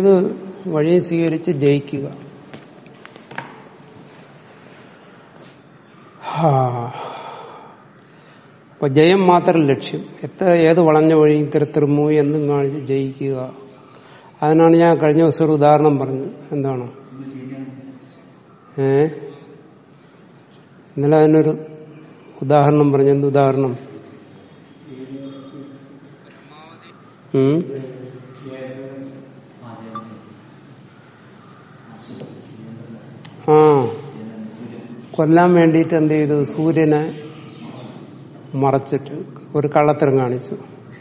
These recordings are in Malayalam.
ഏത് വഴിയും സ്വീകരിച്ച് ജയിക്കുക ഹാ. അപ്പൊ ജയം മാത്രം ലക്ഷ്യം എത്ര ഏത് വളഞ്ഞ വഴിയും കരുത്തിറുമോ എന്നും കാണിച്ച് ജയിക്കുക അതിനാണ് ഞാൻ കഴിഞ്ഞ ദിവസം ഒരു ഉദാഹരണം പറഞ്ഞത് എന്താണ് ഏ ഇന്നലെ അതിനൊരു ഉദാഹരണം പറഞ്ഞു എന്ത് ഉദാഹരണം ഉം? ആ കൊല്ലാൻ വേണ്ടിയിട്ട് എന്ത് ചെയ്തു സൂര്യനെ മറച്ചിട്ട് ഒരു കള്ളത്തരം കാണിച്ചു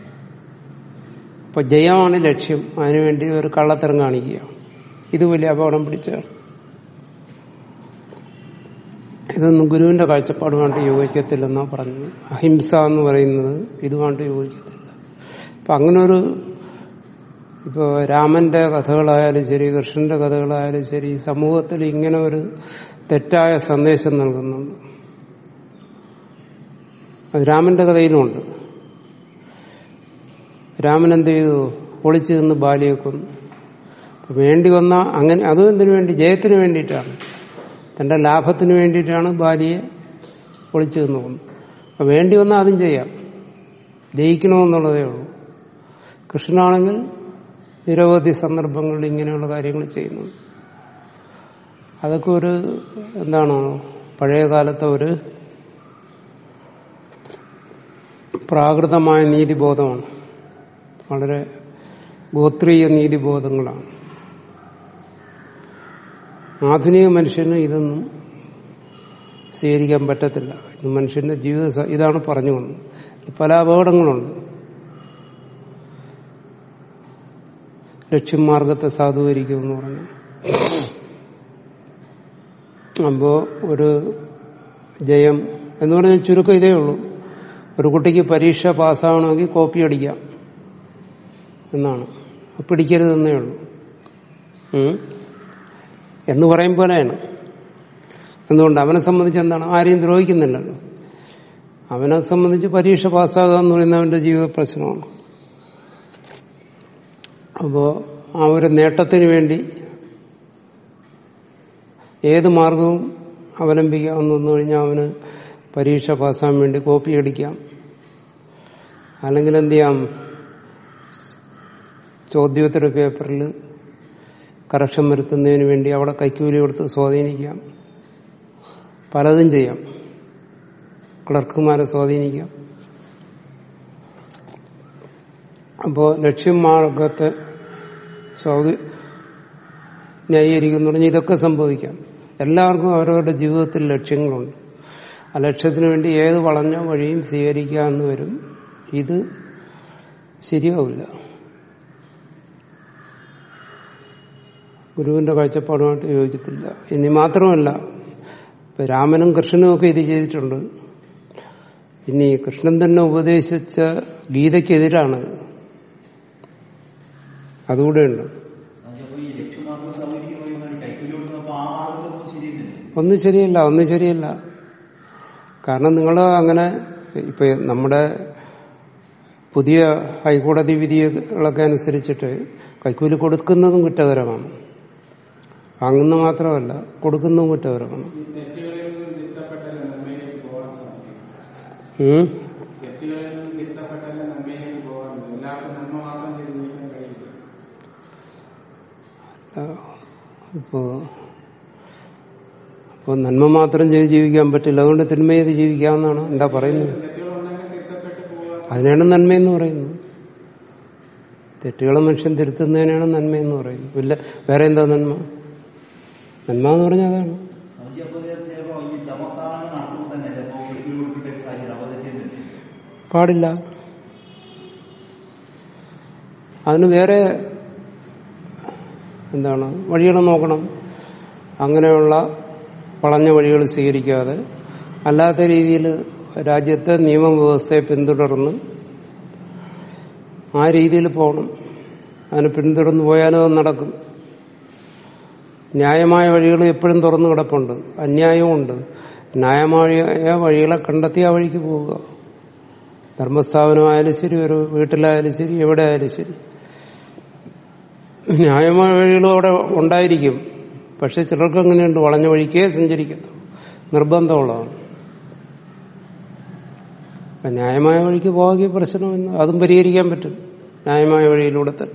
അപ്പൊ ജയമാണ് ലക്ഷ്യം അതിനുവേണ്ടി ഒരു കള്ളത്തരം കാണിക്കുക ഇത് വലിയ അപകടം പിടിച്ചാണ് ഇതൊന്നും ഗുരുവിന്റെ കാഴ്ചപ്പാടുമായിട്ട് യോജിക്കത്തില്ലെന്നാ പറഞ്ഞത് അഹിംസ എന്ന് പറയുന്നത് ഇതുമായിട്ട് യോജിക്കത്തില്ല അപ്പൊ അങ്ങനെ ഒരു ഇപ്പോ രാമന്റെ കഥകളായാലും ശരി കൃഷ്ണന്റെ കഥകളായാലും ശരി ഈ സമൂഹത്തിൽ ഇങ്ങനെ ഒരു തെറ്റായ സന്ദേശം നൽകുന്നുണ്ട് അത് രാമന്റെ കഥയിലുമുണ്ട് രാമൻ എന്ത് ചെയ്തു ഒളിച്ചു നിന്ന് ബാലിയെ കൊന്നു അപ്പൊ വേണ്ടി വന്ന അങ്ങനെ അതും എന്തിനു വേണ്ടി ജയത്തിന് വേണ്ടിയിട്ടാണ് തന്റെ ലാഭത്തിന് വേണ്ടിയിട്ടാണ് ബാലിയെ ഒളിച്ചു നിന്ന് കൊന്നത് അപ്പൊ വേണ്ടി വന്നാൽ അതും ചെയ്യാം ജയിക്കണമെന്നുള്ളതേ ഉള്ളൂ കൃഷ്ണനാണെങ്കിൽ നിരവധി സന്ദർഭങ്ങളിൽ ഇങ്ങനെയുള്ള കാര്യങ്ങൾ ചെയ്യുന്നു അതൊക്കെ ഒരു എന്താണ് പഴയ കാലത്തെ ഒരു പ്രാകൃതമായ നീതിബോധമാണ് വളരെ ഗോത്രീയ നീതിബോധങ്ങളാണ് ആധുനിക മനുഷ്യന് ഇതൊന്നും സ്വീകരിക്കാൻ പറ്റത്തില്ല ഇത് മനുഷ്യന്റെ ജീവിത സ- ഇതാണ് പറഞ്ഞു വന്നത് പല അപകടങ്ങളുണ്ട് ലക്ഷ്യം മാർഗത്തെ സാധൂകരിക്കുമെന്ന് പറഞ്ഞു അപ്പോ ഒരു ജയം എന്ന് പറഞ്ഞാൽ ചുരുക്കം ഇതേ ഉള്ളൂ ഒരു കുട്ടിക്ക് പരീക്ഷ പാസ്സാവണമെങ്കിൽ കോപ്പി അടിക്കാം എന്നാണ് അത് പിടിക്കരുതെന്നേ ഉള്ളൂ ഉം. എന്ന് പറയും പോലെയാണ് എന്തുകൊണ്ട് അവനെ സംബന്ധിച്ച് എന്താണ് ആരെയും ദ്രോഹിക്കുന്നില്ലല്ലോ അവനെ സംബന്ധിച്ച് പരീക്ഷ പാസ്സാകുക എന്ന് പറയുന്നത് അവന്റെ ജീവിത പ്രശ്നമാണ് അപ്പോ ആ ഒരു നേട്ടത്തിന് വേണ്ടി ഏത് മാർഗവും അവലംബിക്കാമെന്ന് വന്നു കഴിഞ്ഞാൽ അവന് പരീക്ഷ പാസ്സാകാൻ വേണ്ടി കോപ്പി അടിക്കാം അല്ലെങ്കിൽ എന്ത് ചെയ്യാം ചോദ്യോത്തര പേപ്പറിൽ കറക്ഷൻ വരുത്തുന്നതിന് വേണ്ടി അവിടെ കൈക്കൂലി കൊടുത്ത് സ്വാധീനിക്കാം പലതും ചെയ്യാം ക്ലർക്കുമാരെ സ്വാധീനിക്കാം അപ്പോ ലക്ഷ്യം മാർഗത്തെ സ്വാധീ ന്യായീകരിക്കുന്നു പറഞ്ഞാൽ ഇതൊക്കെ സംഭവിക്കാം എല്ലാവർക്കും അവരവരുടെ ജീവിതത്തിൽ ലക്ഷ്യങ്ങളുണ്ട് ആ ലക്ഷ്യത്തിന് വേണ്ടി ഏത് വളഞ്ഞ വഴിയും സ്വീകരിക്കാമെന്ന് വരും ഇത് ശരിയാവില്ല ഗുരുവിന്റെ കാഴ്ചപ്പാടുമായിട്ട് യോജിക്കത്തില്ല ഇനി മാത്രമല്ല ഇപ്പൊ രാമനും കൃഷ്ണനും ഒക്കെ ഇത് ചെയ്തിട്ടുണ്ട് ഇനി കൃഷ്ണൻ തന്നെ ഉപദേശിച്ച ഗീതയ്ക്കെതിരാണത് അതുകൂടെയുണ്ട് ഈ ലക്ഷ്യമാർഗം സൗകര്യം കൈക്കൂലി കൊടുക്കുന്നപ്പോ ആ മാർഗം ശരിയല്ലേ ഒന്നും ശരിയല്ല ഒന്നും ശരിയല്ല കാരണം നിങ്ങൾ അങ്ങനെ ഇപ്പൊ നമ്മുടെ പുതിയ ഹൈക്കോടതി വിധികളൊക്കെ അനുസരിച്ചിട്ട് കൈക്കൂലി കൊടുക്കുന്നതും കുറ്റകരമാണ് വാങ്ങുന്ന മാത്രമല്ല കൊടുക്കുന്നതും കുറ്റകരമാണ് തെറ്റുകളിൽ നിന്ന് തിരുത്തപ്പെട്ടല്ല നന്മയിലേക്ക് പോകാൻ സാധിക്കും ഉം? തെറ്റുകളിൽ നിന്ന് തിരുത്തപ്പെട്ടല്ല നന്മയിലേക്ക് പോകാൻ എല്ലാവർക്കും നന്മ മാത്രം ചെയ്ത് ജീവിക്കാൻ കഴിയില്ല ഇപ്പോ അപ്പോ നന്മ മാത്രം ചെയ്ത് ജീവിക്കാൻ പറ്റില്ല അതുകൊണ്ട് തിന്മ ചെയ്ത് ജീവിക്കാമെന്നാണ് എന്താ പറയുന്നത് തെറ്റുകളുണ്ടെങ്കിൽ തിരുത്തപ്പെട്ട് പോവുക അതിനാണ് നന്മയെന്ന് പറയുന്നത് തെറ്റുകൾ മനുഷ്യൻ തിരുത്തുന്നതിനാണ് നന്മയെന്ന് പറയുന്നത് ഇല്ല വേറെ എന്താ നന്മ നന്മ എന്ന് പറഞ്ഞാൽ അതാണ് സ്വാമിജി അപ്പൊ ഇത് ചിലപ്പോ ഈ ധർമ്മസ്ഥാപനങ്ങൾ നടത്തുമ്പോൾ തന്നെ ചിലപ്പോ കൈക്കൂലി കൊടുത്തിട്ട് സാഹചര്യം അവതരിച്ചിട്ടുണ്ട് പാടില്ല അതിന് വേറെ എന്താണ് വഴികൾ നോക്കണം അങ്ങനെയുള്ള വളഞ്ഞ വഴികൾ സ്വീകരിക്കാതെ അല്ലാത്ത രീതിയിൽ രാജ്യത്തെ നിയമവ്യവസ്ഥയെ പിന്തുടർന്ന് ആ രീതിയിൽ പോകണം അതിനെ പിന്തുടർന്ന് പോയാലും അത് നടക്കും ന്യായമായ വഴികൾ എപ്പോഴും തുറന്നു കിടപ്പുണ്ട് അന്യായവുമുണ്ട് ന്യായമായ വഴികളെ കണ്ടെത്തി ആ വഴിക്ക് പോവുക ധർമ്മസ്ഥാപനമായാലും ശരി ഒരു വീട്ടിലായാലും ശരി എവിടെ ആയാലും ശരി ന്യായമായ വഴികളും അവിടെ ഉണ്ടായിരിക്കും പക്ഷെ ചിലർക്ക് അങ്ങനെയുണ്ട് വളഞ്ഞ വഴിക്കേ സഞ്ചരിക്കുന്നു നിർബന്ധമുള്ളതാണ് അപ്പൊ ന്യായമായ വഴിക്ക് പോകാൻ പ്രശ്നമെന്ന് അതും പരിഹരിക്കാൻ പറ്റും ന്യായമായ വഴിയിലൂടെ തന്നെ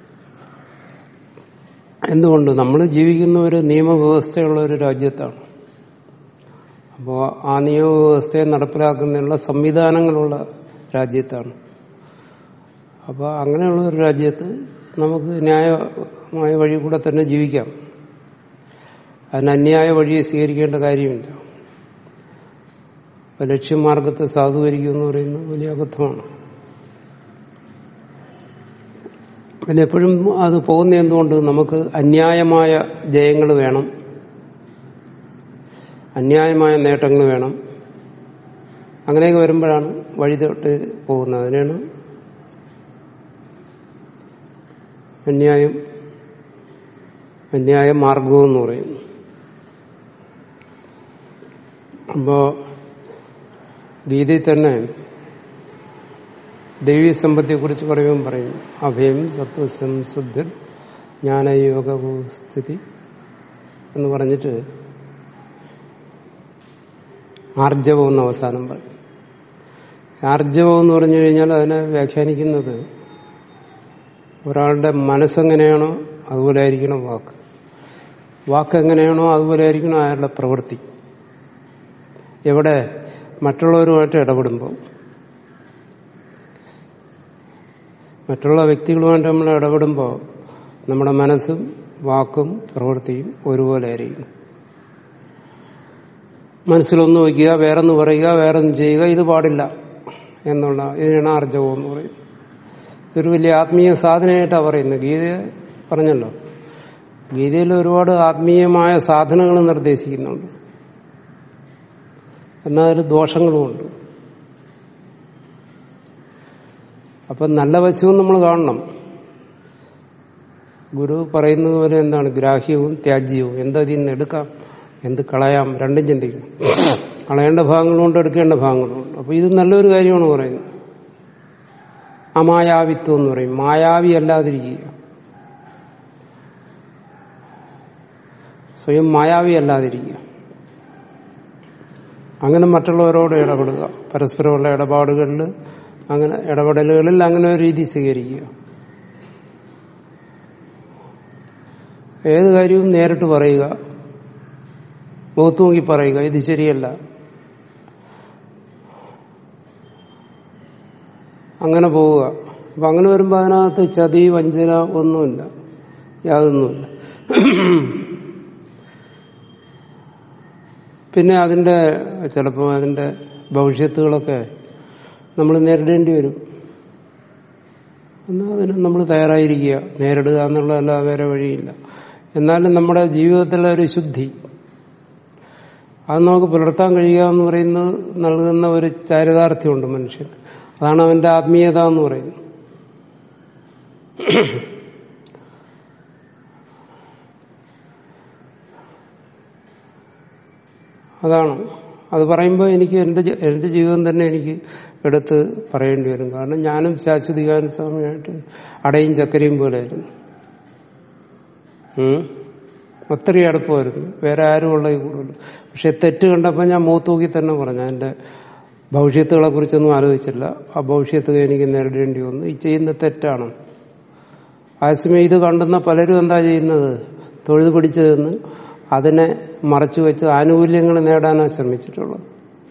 എന്തുകൊണ്ട് നമ്മൾ ജീവിക്കുന്ന ഒരു നിയമവ്യവസ്ഥയുള്ള ഒരു രാജ്യത്താണ് അപ്പോൾ ആ നിയമവ്യവസ്ഥയെ നടപ്പിലാക്കുന്നതിനുള്ള സംവിധാനങ്ങളുള്ള രാജ്യത്താണ് അപ്പോൾ അങ്ങനെയുള്ള ഒരു രാജ്യത്ത് നമുക്ക് ന്യായമായ വഴി കൂടെ തന്നെ ജീവിക്കാം അതിന് അന്യായ വഴിയെ സ്വീകരിക്കേണ്ട കാര്യമില്ല അപ്പൊ ലക്ഷ്യമാർഗത്തെ സാധൂകരിക്കുക എന്ന് പറയുന്നത് വലിയ അബദ്ധമാണ് പിന്നെ എപ്പോഴും അത് പോകുന്ന എന്തുകൊണ്ട് നമുക്ക് അന്യായമായ ജയങ്ങൾ വേണം അന്യായമായ നേട്ടങ്ങൾ വേണം അങ്ങനെയൊക്കെ വരുമ്പോഴാണ് വഴി തൊട്ട് പോകുന്നത് അതിനാണ് അന്യായം അന്യായ മാർഗവും എന്ന് പറയുന്നു അപ്പോ ഗീതയിൽ തന്നെ ദൈവീ സമ്പത്തിയെക്കുറിച്ച് പറയുമ്പോൾ പറയും അഭയം സത്വസം ശുദ്ധൻ ജ്ഞാനയോഗസ്ഥിതി എന്ന് പറഞ്ഞിട്ട് ആർജവം എന്ന് അവസാനം പറയും ആർജവം എന്ന് പറഞ്ഞു കഴിഞ്ഞാൽ അതിനെ വ്യാഖ്യാനിക്കുന്നത് ഒരാളുടെ മനസ്സെങ്ങനെയാണോ അതുപോലെ ആയിരിക്കണം വാക്ക് വാക്ക് എങ്ങനെയാണോ അതുപോലെ ആയിരിക്കണം അയാളുടെ പ്രവൃത്തി എവിടെ മറ്റുള്ളവരുമായിട്ട് ഇടപെടുമ്പോൾ മറ്റുള്ള വ്യക്തികളുമായിട്ട് നമ്മൾ ഇടപെടുമ്പോൾ നമ്മുടെ മനസ്സും വാക്കും പ്രവൃത്തിയും ഒരുപോലെ ആയിരിക്കും മനസ്സിലൊന്ന് വയ്ക്കുക വേറൊന്ന് പറയുക വേറൊന്ന് ചെയ്യുക ഇത് പാടില്ല എന്നുള്ള ഇതിനാണ് ആർജവം എന്ന് പറയുന്നത് ഇതൊരു വലിയ ആത്മീയ സാധനമായിട്ടാണ് പറയുന്നത് ഗീത പറഞ്ഞല്ലോ ഗീതയിൽ ഒരുപാട് ആത്മീയമായ സാധനങ്ങൾ നിർദ്ദേശിക്കുന്നുണ്ട് എന്നാൽ അതിൽ ദോഷങ്ങളുമുണ്ട് അപ്പം നല്ല വശവും നമ്മൾ കാണണം ഗുരു പറയുന്നത് പോലെ എന്താണ് ഗ്രാഹ്യവും ത്യാജ്യവും എന്തതിൽ നിന്ന് എടുക്കാം എന്ത് കളയാം രണ്ടും ചിന്തിക്കണം കളയേണ്ട ഭാഗങ്ങളുണ്ട് എടുക്കേണ്ട ഭാഗങ്ങളുണ്ട് അപ്പൊ ഇത് നല്ലൊരു കാര്യമാണ് പറയുന്നത് അമായാവിത്വം എന്ന് പറയും മായാവി അല്ലാതിരിക്കുക സ്വയം മായാവി അല്ലാതിരിക്കുക അങ്ങനെ മറ്റുള്ളവരോട് ഇടപെടുക പരസ്പരമുള്ള ഇടപാടുകളിൽ അങ്ങനെ ഇടപെടലുകളിൽ അങ്ങനെ ഒരു രീതി സ്വീകരിക്കുക ഏത് കാര്യവും നേരിട്ട് പറയുക മുഖത്ത് നോക്കി പറയുക ഇത് ശരിയല്ല അങ്ങനെ പോവുക അപ്പൊ അങ്ങനെ വരുമ്പോൾ അതിനകത്ത് ചതി വഞ്ചന ഒന്നുമില്ല യാതൊന്നുമില്ല പിന്നെ അതിന്റെ ചിലപ്പോൾ അതിന്റെ ഭവിഷ്യത്തുകളൊക്കെ നമ്മൾ നേരിടേണ്ടി വരും എന്നാൽ അതിന് നമ്മൾ തയ്യാറായിരിക്കുക നേരിടുക എന്നുള്ളതല്ല വേറെ വഴിയില്ല എന്നാലും നമ്മുടെ ജീവിതത്തിലെ ഒരു ശുദ്ധി അത് നമുക്ക് പുലർത്താൻ കഴിയുക എന്ന് പറയുന്നത് നൽകുന്ന ഒരു ചാരിതാർത്ഥ്യമുണ്ട് മനുഷ്യൻ അതാണ് അവന്റെ ആത്മീയത എന്ന് പറയുന്നത് അതാണ് അത് പറയുമ്പോൾ എനിക്ക് എന്റെ ജി- എന്റെ ജീവിതം തന്നെ എനിക്ക് എടുത്ത് പറയേണ്ടി വരും കാരണം ഞാനും ശാശ്വതികാരൻ സ്വാമിയായിട്ട് അടയും ചക്കരയും പോലെ ആയിരുന്നു ഉം. അത്രയും അടുപ്പമായിരുന്നു വേറെ ആരും ഉള്ള കൂടുതൽ പക്ഷെ തെറ്റ് കണ്ടപ്പോൾ ഞാൻ മൂത്തൂക്കി തന്നെ പറഞ്ഞു എന്റെ ഭവിഷ്യത്തുകളെ കുറിച്ചൊന്നും ആലോചിച്ചില്ല ആ ഭവിഷ്യത്ത് എനിക്ക് നേരിടേണ്ടി വന്നു ഈ ചെയ്യുന്ന തെറ്റാണ് ആസമയം ഇത് കണ്ടുന്ന പലരും എന്താ ചെയ്യുന്നത് തൊഴുതു പിടിച്ചു നിന്ന് അതിനെ മറച്ചു വെച്ച് ആനുകൂല്യങ്ങൾ നേടാനാണ് ശ്രമിച്ചിട്ടുള്ളത്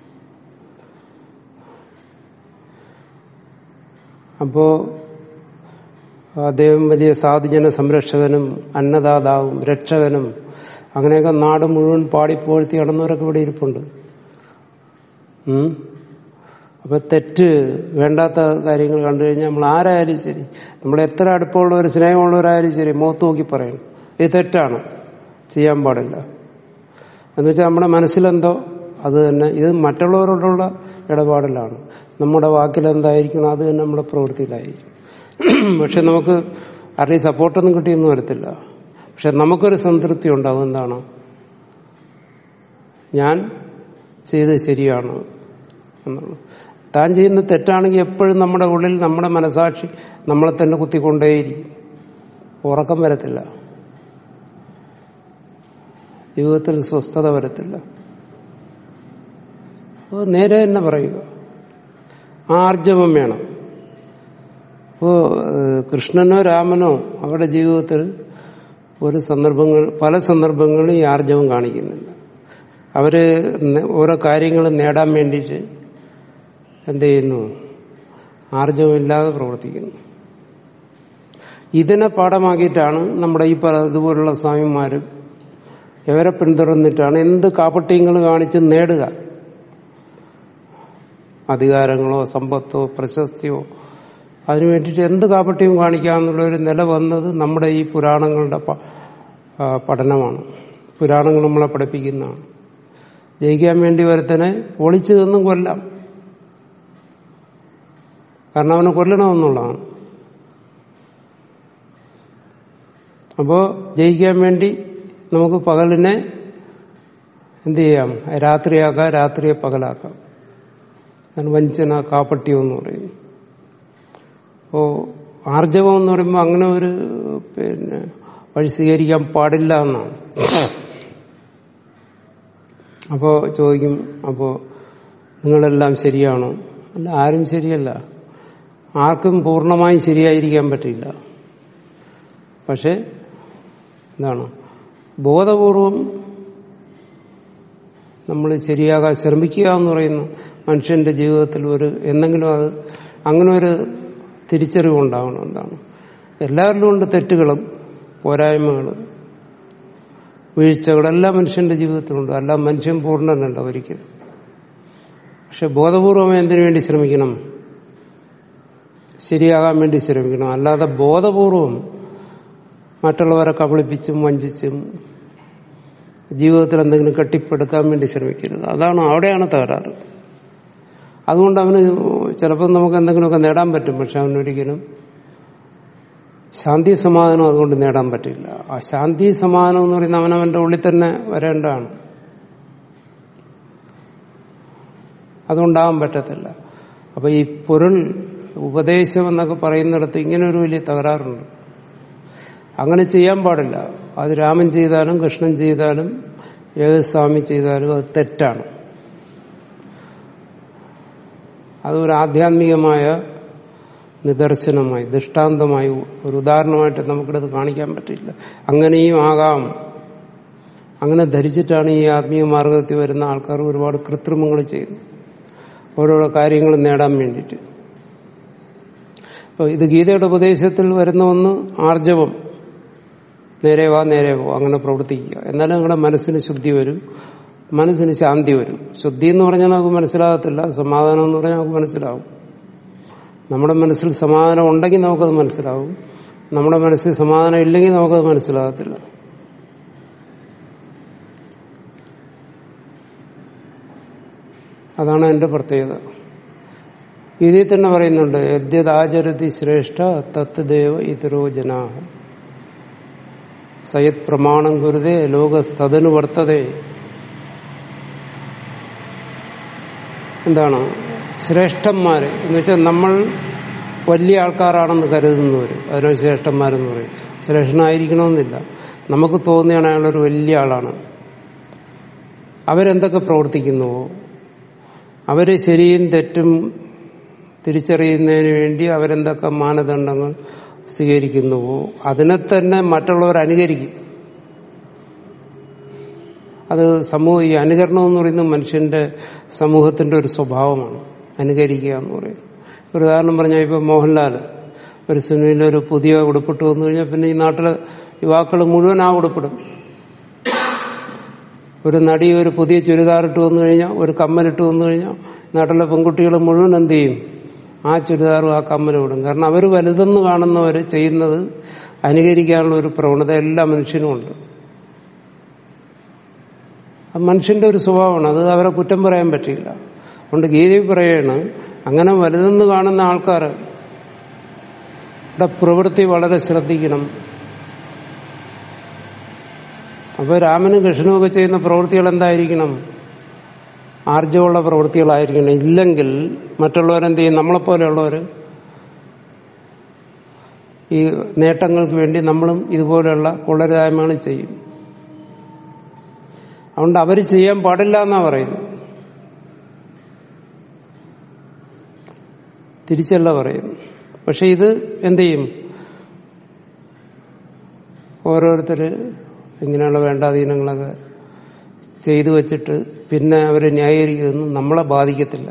അപ്പോ അദ്ദേഹം വലിയ സാധുജന സംരക്ഷകനും അന്നദാതാവും രക്ഷകനും അങ്ങനെയൊക്കെ നാട് മുഴുവൻ പാടിപ്പോഴ്ത്തി നടന്നവരൊക്കെ ഇവിടെ ഇരിപ്പുണ്ട് ഉം. അപ്പൊ തെറ്റ് വേണ്ടാത്ത കാര്യങ്ങൾ കണ്ടു കഴിഞ്ഞാൽ നമ്മൾ ആരായാലും ശരി നമ്മൾ എത്ര അടുപ്പമുള്ളവർ സ്നേഹമുള്ളവരായാലും ശരി മുഖത്ത് നോക്കി പറയണം ഇത് തെറ്റാണ് ചെയ്യാൻ പാടില്ല എന്ന് വെച്ചാൽ നമ്മുടെ മനസ്സിലെന്തോ അത് തന്നെ ഇത് മറ്റുള്ളവരോടുള്ള ഇടപാടിലാണ് നമ്മുടെ വാക്കിലെന്തായിരിക്കണം അത് തന്നെ നമ്മുടെ പ്രവൃത്തിയിലായിരിക്കും പക്ഷെ നമുക്ക് ആരുടെയും സപ്പോർട്ടൊന്നും കിട്ടിയൊന്നും വരത്തില്ല പക്ഷെ നമുക്കൊരു സംതൃപ്തി ഉണ്ടാവും എന്താണ് ഞാൻ ചെയ്തത് ശരിയാണ് എന്നുള്ളത് താൻ ചെയ്യുന്ന തെറ്റാണെങ്കിൽ എപ്പോഴും നമ്മുടെ ഉള്ളിൽ നമ്മുടെ മനസാക്ഷി നമ്മളെ തന്നെ കുത്തിക്കൊണ്ടേയിരിക്കും ഉറക്കം വരത്തില്ല ജീവിതത്തിൽ സ്വസ്ഥത വരത്തില്ല അപ്പോൾ നേരെ തന്നെ പറയുക ആർജവം വേണം ഇപ്പോ ഏഹ്, കൃഷ്ണനോ രാമനോ അവരുടെ ജീവിതത്തിൽ ഒരു സന്ദർഭങ്ങൾ പല സന്ദർഭങ്ങളിലും ഈ ആർജവം കാണിക്കുന്നില്ല അവര് ന- ഓരോ കാര്യങ്ങൾ നേടാൻ വേണ്ടിയിട്ട് എന്ത് ചെയ്യുന്നു ആർജവമില്ലാതെ പ്രവർത്തിക്കുന്നു ഇതിനെ പാഠമാക്കിയിട്ടാണ് നമ്മുടെ ഈ പല ഇതുപോലുള്ള സ്വാമിമാരും ഇവരെ പിന്തുടർന്നിട്ടാണ് എന്ത് കാപട്യങ്ങൾ കാണിച്ച് നേടുക അധികാരങ്ങളോ സമ്പത്തോ പ്രശസ്തിയോ അതിനു വേണ്ടിയിട്ട് എന്ത് കാപട്യവും കാണിക്കാമെന്നുള്ള ഒരു നില വന്നത് നമ്മുടെ ഈ പുരാണങ്ങളുടെ പ- ആ, പഠനമാണ് പുരാണങ്ങൾ നമ്മളെ പഠിപ്പിക്കുന്നതാണ് ജയിക്കാൻ വേണ്ടി ഒരുത്തനെ ഒളിച്ചു നിന്നും കൊല്ലാം കാരണം അവനെ കൊല്ലണമെന്നുള്ളതാണ് അപ്പോ ജയിക്കാൻ വേണ്ടി നമുക്ക് പകലിനെ എന്ത് ചെയ്യാം രാത്രിയാക്കാം രാത്രിയെ പകലാക്കാം അതാണ് വഞ്ചന കാപ്പട്യം എന്ന് പറയുന്നു അപ്പോ ആർജവം എന്ന് പറയുമ്പോൾ അങ്ങനെ ഒരു പിന്നെ വഴി സ്വീകരിക്കാൻ പാടില്ല എന്നാണ് അപ്പോ ചോദിക്കും അപ്പോ നിങ്ങളെല്ലാം ശരിയാണോ അല്ല ആരും ശരിയല്ല ആർക്കും പൂർണ്ണമായും ശരിയായിരിക്കാൻ പറ്റില്ല പക്ഷെ എന്താണ് ബോധപൂർവം നമ്മൾ ശരിയാകാൻ ശ്രമിക്കുക എന്ന് പറയുന്ന മനുഷ്യന്റെ ജീവിതത്തിൽ ഒരു എന്തെങ്കിലും അത് അങ്ങനെ ഒരു തിരിച്ചറിവുണ്ടാവണം എന്താണ് എല്ലാവരിലും ഉണ്ട് തെറ്റുകളും പോരായ്മകൾ വീഴ്ചകൾ എല്ലാ മനുഷ്യന്റെ ജീവിതത്തിലുണ്ട് എല്ലാം മനുഷ്യൻ പൂർണ്ണനല്ല ഒരിക്കലും പക്ഷെ ബോധപൂർവം എന്തിനു വേണ്ടി ശ്രമിക്കണം ശരിയാകാൻ വേണ്ടി ശ്രമിക്കണം അല്ലാതെ ബോധപൂർവം മറ്റുള്ളവരെ കബളിപ്പിച്ചും വഞ്ചിച്ചും ജീവിതത്തിൽ എന്തെങ്കിലും കെട്ടിപ്പടുക്കാൻ വേണ്ടി ശ്രമിക്കരുത് അതാണ് അവിടെയാണ് തകരാറ് അതുകൊണ്ട് അവന് ചിലപ്പോൾ നമുക്ക് എന്തെങ്കിലുമൊക്കെ നേടാൻ പറ്റും പക്ഷെ അവനൊരിക്കലും ശാന്തി സമാധാനം അതുകൊണ്ട് നേടാൻ പറ്റില്ല ആ ശാന്തി സമാധാനം എന്ന് പറയുന്ന അവനവന്റെ ഉള്ളിൽ തന്നെ വരേണ്ടതാണ് അതുണ്ടാകാൻ പറ്റത്തില്ല അപ്പൊ ഈ പൊരുൾ ഉപദേശം എന്നൊക്കെ പറയുന്നിടത്ത് ഇങ്ങനെ ഒരു വലിയ തകരാറുണ്ട് അങ്ങനെ ചെയ്യാൻ പാടില്ല അത് രാമൻ ചെയ്താലും കൃഷ്ണൻ ചെയ്താലും ഏത് സ്വാമി ചെയ്താലും അത് തെറ്റാണ് അതൊരു ആധ്യാത്മികമായ നിദർശനമായി ദൃഷ്ടാന്തമായി ഒരു ഉദാഹരണമായിട്ട് നമുക്കിടത് കാണിക്കാൻ പറ്റില്ല അങ്ങനെയും ആകാം അങ്ങനെ ധരിച്ചിട്ടാണ് ഈ ആത്മീയ മാർഗത്തിൽ വരുന്ന ആൾക്കാർ ഒരുപാട് കൃത്രിമങ്ങൾ ചെയ്യുന്നത് ഓരോരോ കാര്യങ്ങൾ നേടാൻ വേണ്ടിയിട്ട് അപ്പോൾ ഇത് ഗീതയുടെ ഉപദേശത്തിൽ വരുന്ന ഒന്ന് ആർജവം നേരെ വാ നേരെ പോ അങ്ങനെ പ്രവർത്തിക്കുക എന്നാലും നിങ്ങളുടെ മനസ്സിന് ശുദ്ധി വരും മനസ്സിന് ശാന്തി വരും ശുദ്ധി എന്ന് പറഞ്ഞാൽ നമുക്ക് മനസ്സിലാകത്തില്ല സമാധാനം എന്ന് പറഞ്ഞാൽ നമുക്ക് മനസ്സിലാവും നമ്മുടെ മനസ്സിൽ സമാധാനം ഉണ്ടെങ്കിൽ നമുക്കത് മനസ്സിലാവും നമ്മുടെ മനസ്സിൽ സമാധാനം ഇല്ലെങ്കിൽ നമുക്കത് മനസ്സിലാകത്തില്ല അതാണ് എന്റെ പ്രത്യേകത ഇതിൽ തന്നെ പറയുന്നുണ്ട് യദ്യതാചരതി ശ്രേഷ്ഠ തത്ദേവ ഇതരോ ജനാഹ സയത് പ്രമാണം കുരുതേ ലോകസ്തതനു വർത്തതേ എന്താണ് ശ്രേഷ്ഠന്മാര് എന്ന് വെച്ചാൽ നമ്മൾ വലിയ ആൾക്കാരാണെന്ന് കരുതുന്നവർ അതിനാണ് ശ്രേഷ്ഠന്മാരെന്ന് പറയും ശ്രേഷ്ഠനായിരിക്കണമെന്നില്ല നമുക്ക് തോന്നിയാണ് അയാളൊരു വലിയ ആളാണ് അവരെന്തൊക്കെ പ്രവർത്തിക്കുന്നുവോ അവര് ശരിയും തെറ്റും തിരിച്ചറിയുന്നതിന് വേണ്ടി അവരെന്തൊക്കെ മാനദണ്ഡങ്ങൾ സ്വീകരിക്കുന്നുവോ അതിനെ തന്നെ മറ്റുള്ളവർ അനുകരിക്കും അത് സമൂഹ ഈ അനുകരണം എന്ന് പറയുന്നത് മനുഷ്യന്റെ സമൂഹത്തിന്റെ ഒരു സ്വഭാവമാണ് അനുകരിക്കുക എന്ന് പറയും ഒരു ഉദാഹരണം പറഞ്ഞാൽ ഇപ്പൊ മോഹൻലാൽ ഒരു സിനിമയിൽ ഒരു പുതിയ ഉടുപ്പിട്ട് വന്നു കഴിഞ്ഞാൽ പിന്നെ ഈ നാട്ടിലെ യുവാക്കൾ മുഴുവൻ ആ ഉടുപ്പിടും ഒരു നടി ഒരു പുതിയ ചുരിദാറിട്ട് വന്നു കഴിഞ്ഞാൽ ഒരു കമ്മലിട്ട് വന്നു കഴിഞ്ഞാൽ നാട്ടിലെ പെൺകുട്ടികൾ മുഴുവൻ എന്ത് ചെയ്യും ആ ചുരിദാറും ആ കമ്മലും ഇടും കാരണം അവർ വലുതെന്ന് കാണുന്നവർ ചെയ്യുന്നത് അനുകരിക്കാനുള്ള ഒരു പ്രവണത എല്ലാ മനുഷ്യനും ഉണ്ട് അത് മനുഷ്യന്റെ ഒരു സ്വഭാവമാണ് അത് അവരെ കുറ്റം പറയാൻ പറ്റില്ല അതുകൊണ്ട് ഗീതയിൽ പറയാണ് അങ്ങനെ വലുതെന്ന് കാണുന്ന ആൾക്കാർ പ്രവൃത്തി വളരെ ശ്രദ്ധിക്കണം അപ്പൊ രാമനും കൃഷ്ണനും ഒക്കെ ചെയ്യുന്ന പ്രവൃത്തികൾ എന്തായിരിക്കണം ആർജവമുള്ള പ്രവൃത്തികളായിരിക്കണം ഇല്ലെങ്കിൽ മറ്റുള്ളവരെന്ത് ചെയ്യും നമ്മളെപ്പോലെയുള്ളവർ ഈ നേട്ടങ്ങൾക്ക് വേണ്ടി നമ്മളും ഇതുപോലെയുള്ള കൊള്ളരുതായ്മകൾ ചെയ്യും അതുകൊണ്ട് അവർ ചെയ്യാൻ പാടില്ല എന്നാ പറയുന്നു തിരിച്ചല്ല പറയുന്നു പക്ഷെ ഇത് എന്ത് ചെയ്യും ഓരോരുത്തര് ഇങ്ങനെയുള്ള വേണ്ടാധീനങ്ങളൊക്കെ ചെയ്തു വച്ചിട്ട് പിന്നെ അവർ ന്യായീകരിക്കുന്നതൊന്നും നമ്മളെ ബാധിക്കത്തില്ല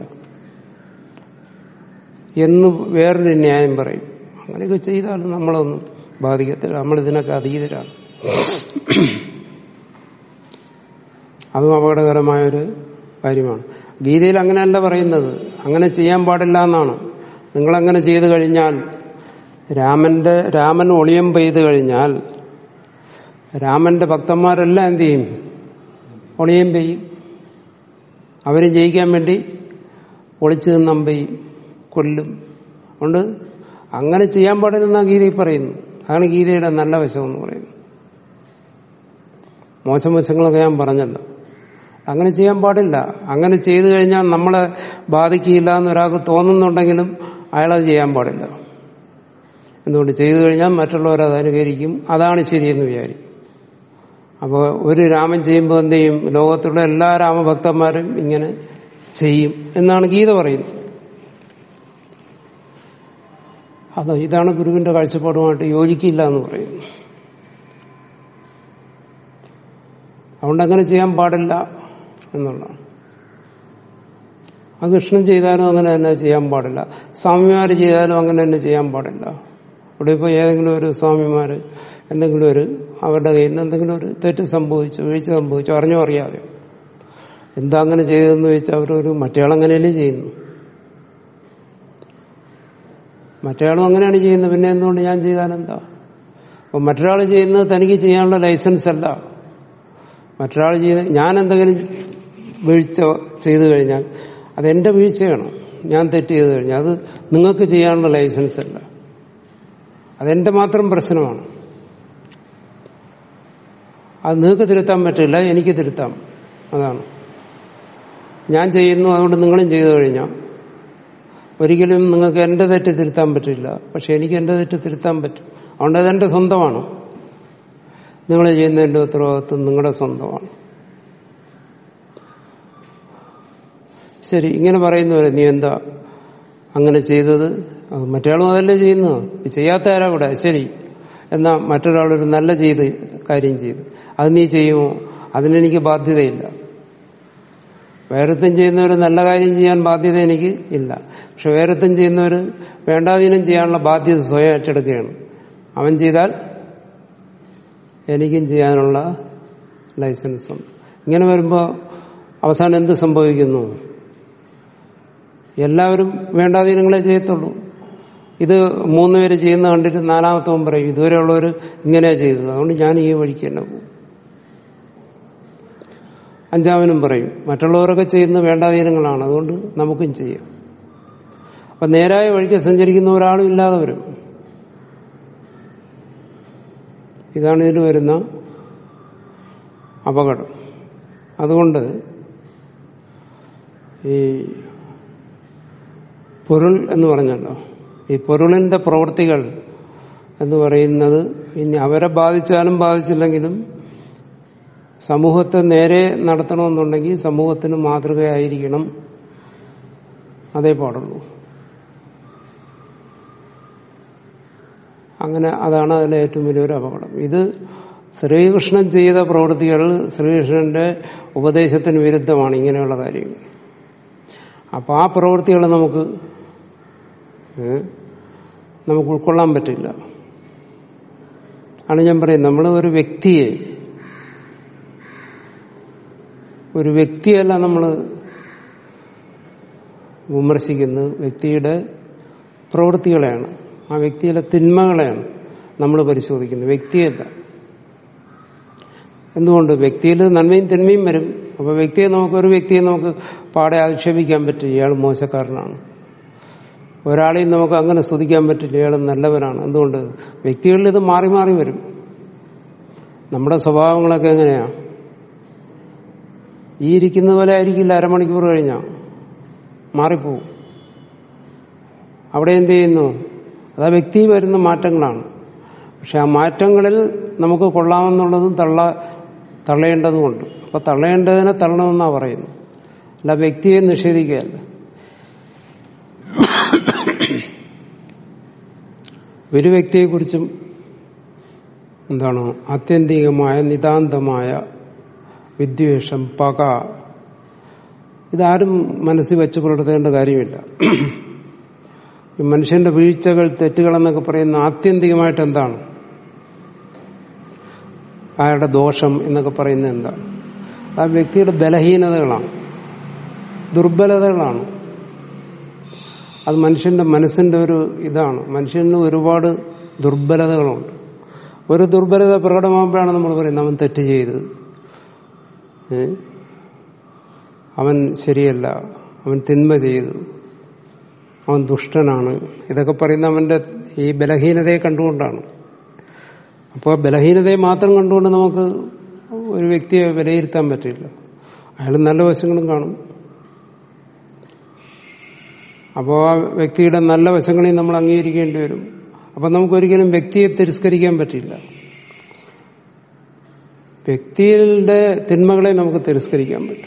എന്ന് വേറൊരു ന്യായം പറയും അങ്ങനെയൊക്കെ ചെയ്താലും നമ്മളൊന്നും ബാധിക്കത്തില്ല നമ്മൾ ഇതിനൊക്കെ അതീതരാണ് അതും അപകടകരമായൊരു കാര്യമാണ് ഗീതയിൽ അങ്ങനെയല്ല പറയുന്നത് അങ്ങനെ ചെയ്യാൻ പാടില്ല എന്നാണ് നിങ്ങളങ്ങനെ ചെയ്തു കഴിഞ്ഞാൽ രാമന്റെ രാമൻ ഒളിയം പെയ്തു കഴിഞ്ഞാൽ രാമന്റെ ഭക്തന്മാരെല്ലാം എന്ത് ചെയ്യും ഒളിയം പെയ്യും അവരെ ജയിക്കാൻ വേണ്ടി ഒളിച്ചു നിന്നമ്പയും കൊല്ലും അതുകൊണ്ട് അങ്ങനെ ചെയ്യാൻ പാടില്ലെന്നാ ഗീതയിൽ പറയുന്നു അതാണ് ഗീതയുടെ നല്ല വശം എന്ന് പറയുന്നത് മോശം വശങ്ങളൊക്കെ ഞാൻ പറഞ്ഞല്ലോ അങ്ങനെ ചെയ്യാൻ പാടില്ല അങ്ങനെ ചെയ്തു കഴിഞ്ഞാൽ നമ്മളെ ബാധിക്കില്ല എന്ന് ഒരാൾക്ക് തോന്നുന്നുണ്ടെങ്കിലും അയാളത് ചെയ്യാൻ പാടില്ല എന്തുകൊണ്ട് ചെയ്തു കഴിഞ്ഞാൽ മറ്റുള്ളവർ അത് അനുകരിക്കും അതാണ് ശരിയെന്ന് വിചാരിക്കും അപ്പോൾ ഒരു രാമൻ ചെയ്യുമ്പോൾ എന്ത് ചെയ്യും ലോകത്തുള്ള എല്ലാ രാമഭക്തന്മാരും ഇങ്ങനെ ചെയ്യും എന്നാണ് ഗീത പറയുന്നത് അത് ഇതാണ് ഗുരുവിന്റെ കാഴ്ചപ്പാടുമായിട്ട് യോജിക്കില്ല എന്ന് പറയുന്നു അതുകൊണ്ട് അങ്ങനെ ചെയ്യാൻ പാടില്ല എന്നുള്ളതാണ് അത് കൃഷ്ണൻ ചെയ്താലും അങ്ങനെ തന്നെ ചെയ്യാൻ പാടില്ല സ്വാമിമാർ ചെയ്താലും അങ്ങനെ തന്നെ ചെയ്യാൻ പാടില്ല ഇവിടെ ഇപ്പോൾ ഏതെങ്കിലും ഒരു സ്വാമിമാർ എന്തെങ്കിലും ഒരു അവരുടെ കയ്യിൽ നിന്ന് എന്തെങ്കിലും ഒരു തെറ്റ് സംഭവിച്ചു വീഴ്ച സംഭവിച്ചു അറിഞ്ഞോ അറിയാതെ എന്താ അങ്ങനെ ചെയ്തതെന്ന് ചോദിച്ചാൽ അവരൊരു മറ്റേയാളങ്ങനെയല്ലേ ചെയ്യുന്നു മറ്റേയാളും അങ്ങനെയാണ് ചെയ്യുന്നത് പിന്നെ എന്തുകൊണ്ട് ഞാൻ ചെയ്താലെന്താ അപ്പൊ മറ്റൊരാൾ ചെയ്യുന്നത് തനിക്ക് ചെയ്യാനുള്ള ലൈസൻസ് അല്ല മറ്റൊരാൾ ചെയ്യുന്ന ഞാൻ എന്തെങ്കിലും വീഴ്ച ചെയ്തു കഴിഞ്ഞാൽ അതെന്റെ വീഴ്ചയാണ് ഞാൻ തെറ്റ് ചെയ്തു കഴിഞ്ഞാൽ അത് നിങ്ങൾക്ക് ചെയ്യാനുള്ള ലൈസൻസ് അല്ല അതെന്റെ മാത്രം പ്രശ്നമാണ് അത് നിങ്ങൾക്ക് തിരുത്താൻ പറ്റില്ല എനിക്ക് തിരുത്താം അതാണ് ഞാൻ ചെയ്യുന്നു അതുകൊണ്ട് നിങ്ങളും ചെയ്തു കഴിഞ്ഞാൽ ഒരിക്കലും നിങ്ങൾക്ക് എന്റെ തെറ്റ് തിരുത്താൻ പറ്റില്ല പക്ഷെ എനിക്ക് എന്റെ തെറ്റ് തിരുത്താൻ പറ്റും അതുകൊണ്ട് അതെന്റെ സ്വന്തമാണ് നിങ്ങൾ ചെയ്യുന്നതിന്റെ ഉത്തരവാദിത്വം നിങ്ങളുടെ സ്വന്തമാണ് ശരി ഇങ്ങനെ പറയുന്നവരെ നീ എന്താ അങ്ങനെ ചെയ്തത് അത് മറ്റേയാളും അതല്ലേ ചെയ്യുന്നത് ചെയ്യാത്ത ആരാ കൂടെ ശരി എന്നാ മറ്റൊരാളൊരു നല്ല ചെയ്ത് കാര്യം ചെയ്തു അത് നീ ചെയ്യുമോ അതിനെനിക്ക് ബാധ്യതയില്ല വേറെത്തും ചെയ്യുന്നവർ നല്ല കാര്യം ചെയ്യാൻ ബാധ്യത എനിക്ക് ഇല്ല പക്ഷെ വേറെത്തും ചെയ്യുന്നവർ വേണ്ടാധീനം ചെയ്യാനുള്ള ബാധ്യത സ്വയം ഏറ്റെടുക്കുകയാണ് അവൻ ചെയ്താൽ എനിക്കും ചെയ്യാനുള്ള ലൈസൻസ് ഉണ്ട് ഇങ്ങനെ വരുമ്പോൾ അവസാനം എന്ത് സംഭവിക്കുന്നു എല്ലാവരും വേണ്ടാധീനങ്ങളെ ചെയ്യത്തുള്ളൂ ഇത് മൂന്നുപേര് ചെയ്യുന്ന കണ്ടിട്ട് നാലാമത്തവൻ പറയും ഇതുവരെയുള്ളവർ ഇങ്ങനെയാ ചെയ്തത് അതുകൊണ്ട് ഞാൻ ഈ വഴിക്ക് തന്നെ പോകും അഞ്ചാമനും പറയും മറ്റുള്ളവരൊക്കെ ചെയ്യുന്ന വേണ്ടാധീനങ്ങളാണ് അതുകൊണ്ട് നമുക്കും ചെയ്യാം അപ്പൊ നേരായ വഴിക്ക് സഞ്ചരിക്കുന്ന ഒരാളും ഇല്ലാതെ വരും ഇതാണ് ഇതിന് വരുന്ന അപകടം അതുകൊണ്ട് ഈ പൊരുൾ എന്ന് പറഞ്ഞല്ലോ ഈ പൊരുളിന്റെ പ്രവൃത്തികൾ എന്ന് പറയുന്നത് ഇനി അവരെ ബാധിച്ചാലും ബാധിച്ചില്ലെങ്കിലും സമൂഹത്തെ നേരെ നടത്തണമെന്നുണ്ടെങ്കിൽ സമൂഹത്തിന് മാതൃകയായിരിക്കണം അതേ പാടുള്ളൂ അങ്ങനെ അതാണ് അതിലെ ഏറ്റവും വലിയൊരു അപകടം ഇത് ശ്രീകൃഷ്ണൻ ചെയ്ത പ്രവൃത്തികൾ ശ്രീകൃഷ്ണന്റെ ഉപദേശത്തിന് വിരുദ്ധമാണ് ഇങ്ങനെയുള്ള കാര്യങ്ങൾ അപ്പൊ ആ പ്രവൃത്തികൾ നമുക്ക് ഏ, നമുക്ക് ഉൾക്കൊള്ളാൻ പറ്റില്ല ആണ് ഞാൻ പറയും നമ്മൾ ഒരു വ്യക്തിയെ ഒരു വ്യക്തിയല്ല നമ്മൾ വിമർശിക്കുന്നത് വ്യക്തിയുടെ പ്രവൃത്തികളെയാണ് ആ വ്യക്തിയിലെ തിന്മകളെയാണ് നമ്മൾ പരിശോധിക്കുന്നത് വ്യക്തിയല്ല എന്തുകൊണ്ട് വ്യക്തിയിൽ നന്മയും തിന്മയും വരും അപ്പൊ വ്യക്തിയെ നമുക്ക് ഒരു വ്യക്തിയെ നമുക്ക് പാടെ ആക്ഷേപിക്കാൻ പറ്റില്ല ഇയാൾ മോശക്കാരനാണ് ഒരാളെയും നമുക്ക് അങ്ങനെ സ്തുതിക്കാൻ പറ്റില്ല ഇയാൾ നല്ലവനാണ് എന്തുകൊണ്ട് വ്യക്തികളിൽ ഇത് മാറി മാറി വരും നമ്മുടെ സ്വഭാവങ്ങളൊക്കെ എങ്ങനെയാ ഈ ഇരിക്കുന്ന പോലെ ആയിരിക്കില്ല അരമണിക്കൂർ കഴിഞ്ഞാൽ മാറിപ്പോവും അവിടെ എന്ത് ചെയ്യുന്നു അത് ആ വ്യക്തി വരുന്ന മാറ്റങ്ങളാണ് പക്ഷെ ആ മാറ്റങ്ങളിൽ നമുക്ക് കൊള്ളാമെന്നുള്ളതും തള്ള തള്ളേണ്ടതുമുണ്ട് അപ്പൊ തള്ളേണ്ടതിനെ തള്ളണമെന്നാണ് പറയുന്നത് അല്ല വ്യക്തിയെ നിഷേധിക്കുകയല്ല ഒരു വ്യക്തിയെക്കുറിച്ചും എന്താണ് ആത്യന്തികമായ നിതാന്തമായ വിദ്വേഷം പക ഇതാരും മനസ്സിൽ വെച്ച് പുലർത്തേണ്ട കാര്യമില്ല ഈ മനുഷ്യന്റെ വീഴ്ചകൾ തെറ്റുകൾ എന്നൊക്കെ പറയുന്ന ആത്യന്തികമായിട്ട് എന്താണ് അയാളുടെ ദോഷം എന്നൊക്കെ പറയുന്നത് എന്താണ് ആ വ്യക്തിയുടെ ബലഹീനതകളാണ് ദുർബലതകളാണ് അത് മനുഷ്യന്റെ മനസ്സിന്റെ ഒരു ഇതാണ് മനുഷ്യന് ഒരുപാട് ദുർബലതകളുണ്ട് ഒരു ദുർബലത പ്രകടമാകുമ്പോഴാണ് നമ്മൾ പറയുന്നത് അവൻ തെറ്റ് ചെയ്ത് ഏ? അവൻ ശരിയല്ല അവൻ തിന്മ ചെയ്തു അവൻ ദുഷ്ടനാണ് ഇതൊക്കെ പറയുന്ന അവന്റെ ഈ ബലഹീനതയെ കണ്ടുകൊണ്ടാണ് അപ്പോൾ ബലഹീനതയെ മാത്രം കണ്ടുകൊണ്ട് നമുക്ക് ഒരു വ്യക്തിയെ വിലയിരുത്താൻ പറ്റില്ല അയാൾ നല്ല വശങ്ങളും കാണും അപ്പോൾ ആ വ്യക്തിയുടെ നല്ല വശങ്ങളെയും നമ്മൾ അംഗീകരിക്കേണ്ടി വരും അപ്പം നമുക്കൊരിക്കലും വ്യക്തിയെ തിരസ്കരിക്കാൻ പറ്റില്ല വ്യക്തിയുടെ തിന്മകളെ നമുക്ക് തിരസ്കരിക്കാൻ പറ്റും